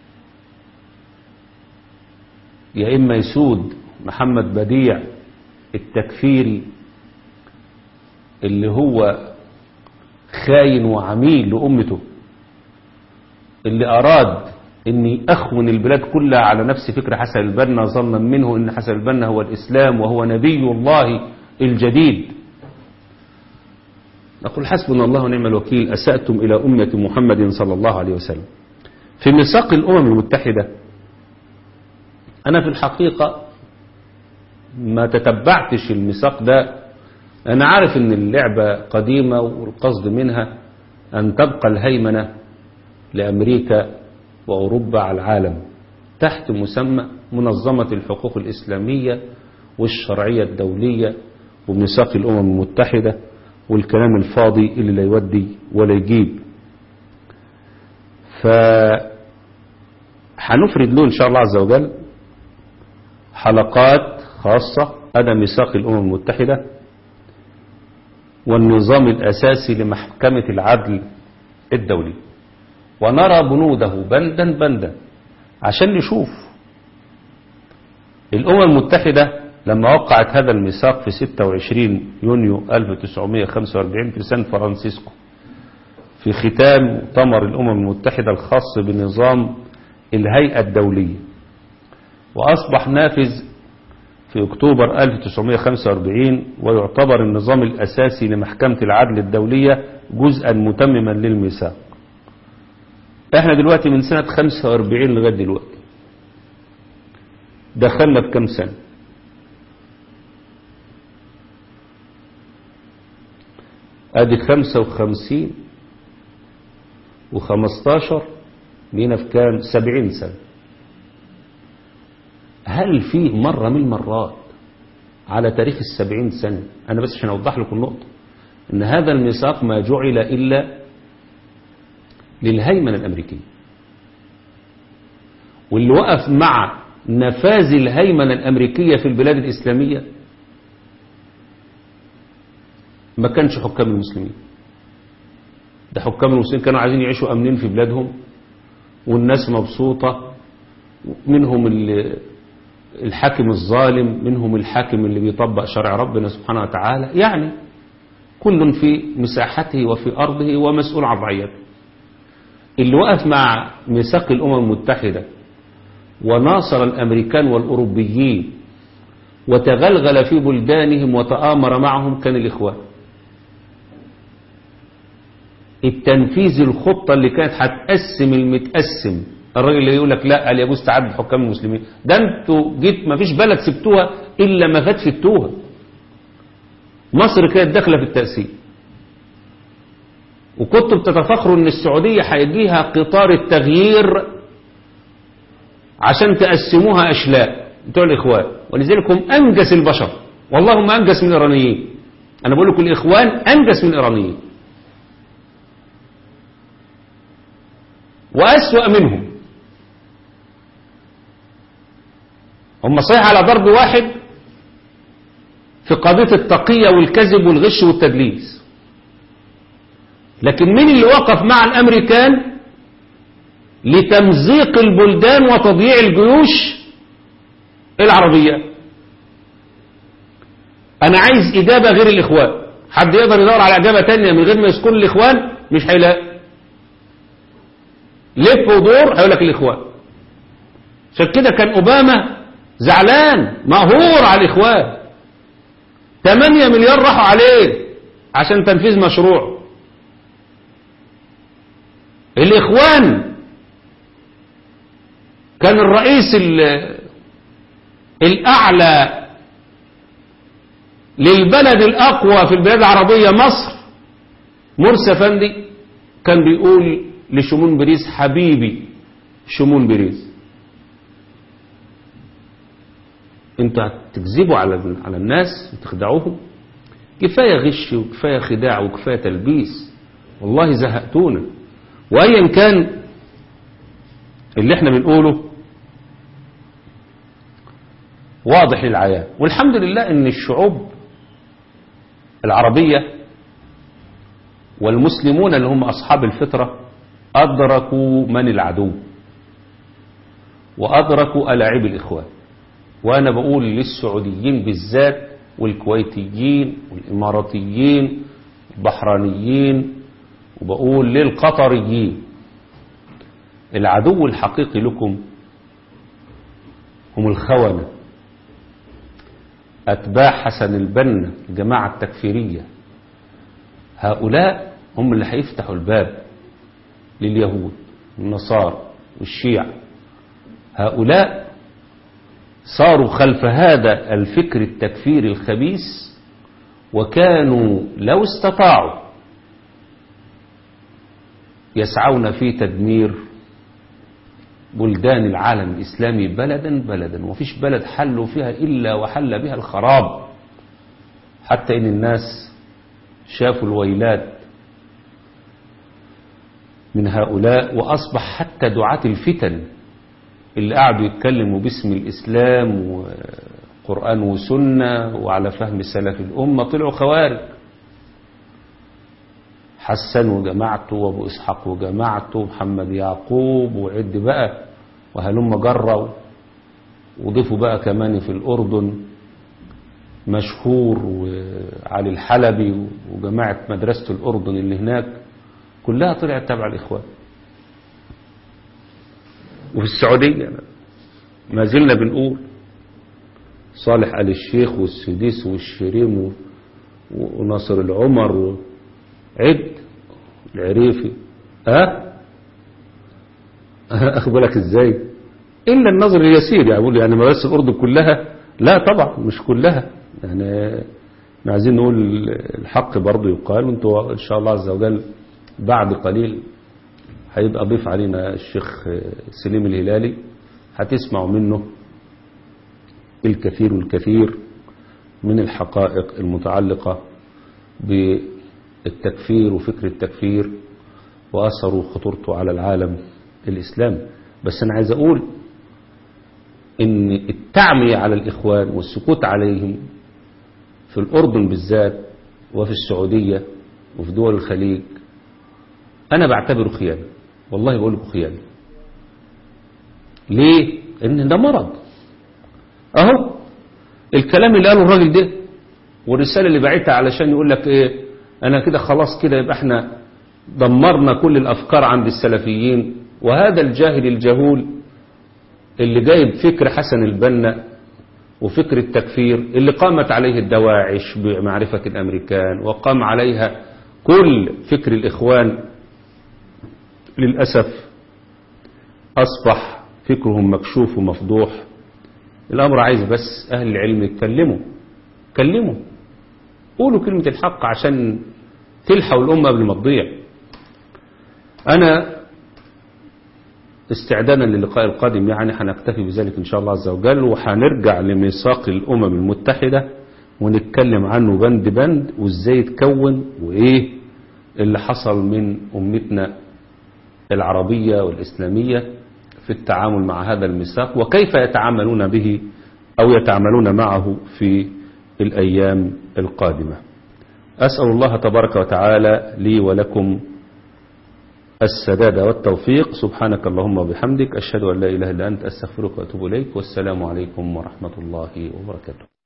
يا اما يسود محمد بديع التكفيري اللي هو خاين وعميل لأمته اللي أراد أن أخون البلاد كلها على نفس فكر حسن البنا ظنا منه أن حسن البنا هو الإسلام وهو نبي الله الجديد نقول حسبنا الله ونعم الوكيل أسأتم إلى أمة محمد صلى الله عليه وسلم في ميثاق الأمم المتحدة أنا في الحقيقة ما تتبعتش الميثاق ده أنا عارف أن اللعبة قديمة والقصد منها أن تبقى الهيمنة لأمريكا وأوروبا على العالم تحت مسمى منظمة الحقوق الإسلامية والشرعية الدولية وميثاق الأمم المتحدة والكلام الفاضي اللي لا يودي ولا يجيب ف هنفرد له إن شاء الله عز وجل حلقات خاصة هذا ميثاق الأمم المتحدة والنظام الأساسي لمحكمة العدل الدولي ونرى بنوده بندا بندا عشان نشوف الأمم المتحدة لما وقعت هذا الميثاق في 26 يونيو 1945 في سان فرانسيسكو في ختام مؤتمر الأمم المتحدة الخاص بنظام الهيئة الدولية وأصبح نافذ في أكتوبر 1945 ويعتبر النظام الأساسي لمحكمة العدل الدولية جزءا متمما للميثاق احنا دلوقتي من سنة 45 لغاية دلوقتي دخلنا بكم سنة ادي 55 و15 بينا في كام 70 سنة هل في مرة من المرات على تاريخ السبعين سنة أنا بس عشان أوضح لكم النقطة أن هذا الميثاق ما جعل إلا للهيمنة الأمريكية واللي وقف مع نفاذ الهيمنة الأمريكية في البلاد الإسلامية ما كانش حكام المسلمين ده حكام المسلمين كانوا عايزين يعيشوا أمنين في بلادهم والناس مبسوطة منهم اللي الحاكم الظالم منهم الحاكم اللي بيطبق شرع ربنا سبحانه وتعالى يعني كل في مساحته وفي أرضه ومسؤول عن رعيته اللي وقف مع ميثاق الأمم المتحدة وناصر الأمريكان والأوروبيين وتغلغل في بلدانهم وتآمر معهم كان الإخوان التنفيذ الخطة اللي كانت هتقسم المتقسم الراجل اللي يقول لك لا قال يجوز تعدد حكام المسلمين ده انتوا جيت ما فيش بلد سبتوها الا ما فات فتوها مصر كانت داخله في التأسيس وكنتوا بتتفخروا ان السعودية هيجيها قطار التغيير عشان تقسموها اشلاء بتوع الاخوان ولذلك هم انجس البشر والله هم انجس من الايرانيين انا بقول لكم الاخوان انجس من الايرانيين واسوأ منهم هم صحيح على ضرب واحد في قضية التقية والكذب والغش والتدليس لكن مين اللي وقف مع الأمريكان لتمزيق البلدان وتضييع الجيوش العربية أنا عايز إجابة غير الإخوان حد يقدر يدور على إجابة تانية من غير ما يذكر الإخوان مش هيلاقي لف ودور هيقول لك الإخوان عشان كده كان أوباما زعلان مقهور على الإخوان 8 مليار راحوا عليه عشان تنفيذ مشروع الإخوان كان الرئيس الأعلى للبلد الأقوى في البلاد العربية مصر مرسى فندي كان بيقول لشمون بريس حبيبي شمون بريز انتوا هتكذبوا على على الناس وتخدعوهم كفاية غش وكفاية خداع وكفاية تلبيس والله زهقتونا وأيا كان اللي احنا بنقوله واضح للعيان والحمد لله ان الشعوب العربية والمسلمون اللي هم أصحاب الفطرة أدركوا من العدو وأدركوا ألاعب الإخوان وأنا بقول للسعوديين بالذات والكويتيين والإماراتيين البحرانيين وبقول للقطريين العدو الحقيقي لكم هم الخونة أتباع حسن البنا الجماعة التكفيرية هؤلاء هم اللي هيفتحوا الباب لليهود والنصارى والشيعة هؤلاء صاروا خلف هذا الفكر التكفيري الخبيث وكانوا لو استطاعوا يسعون في تدمير بلدان العالم الإسلامي بلدا بلدا وفيش بلد حلوا فيها إلا وحل بها الخراب حتى إن الناس شافوا الويلات من هؤلاء وأصبح حتى دعاة الفتن اللي قعدوا يتكلموا باسم الإسلام وقرآن وسنة وعلى فهم سلف الأمة طلعوا خوارج حسن وجماعته وابو إسحاق وجماعته ومحمد يعقوب وعد بقى وهلم جروا وضيفوا بقى كمان في الأردن مشهور وعلي الحلبي وجماعة مدرسة الأردن اللي هناك كلها طلعت تبع الإخوان وفي السعودية ما زلنا بنقول صالح آل الشيخ والسديس والشريم وناصر العمر عد العريفي ها أه؟ بالك ازاي إلا النظر اليسير يعني بقول يعني مدرسة الأردن كلها لا طبعا مش كلها يعني احنا عايزين نقول الحق برضه يقال وانتوا إن شاء الله عز وجل بعد قليل هيبقى ضيف علينا الشيخ سليم الهلالي هتسمعوا منه الكثير والكثير من الحقائق المتعلقة بالتكفير وفكر التكفير وأثره وخطورته على العالم الإسلامي بس أنا عايز أقول إن التعمية على الإخوان والسكوت عليهم في الأردن بالذات وفي السعودية وفي دول الخليج أنا بعتبره خيانة والله بقول لكم خيانة ليه؟ إن ده مرض أهو الكلام اللي قاله الراجل ده والرسالة اللي بعتها علشان يقول لك إيه أنا كده خلاص كده يبقى إحنا دمرنا كل الأفكار عند السلفيين وهذا الجاهل الجهول اللي جايب فكر حسن البنا وفكر التكفير اللي قامت عليه الدواعش بمعرفة الأمريكان وقام عليها كل فكر الإخوان للأسف أصبح فكرهم مكشوف ومفضوح الأمر عايز بس أهل العلم يتكلموا كلموا قولوا كلمة الحق عشان تلحقوا الأمة قبل ما تضيع أنا استعدادا للقاء القادم يعني هنكتفي بذلك إن شاء الله عز وجل وهنرجع لميثاق الأمم المتحدة ونتكلم عنه بند بند وإزاي يتكون وإيه اللي حصل من أمتنا العربية والإسلامية في التعامل مع هذا الميثاق وكيف يتعاملون به أو يتعاملون معه في الأيام القادمة أسأل الله تبارك وتعالى لي ولكم السداد والتوفيق سبحانك اللهم وبحمدك أشهد أن لا إله إلا أنت أستغفرك وأتوب إليك والسلام عليكم ورحمة الله وبركاته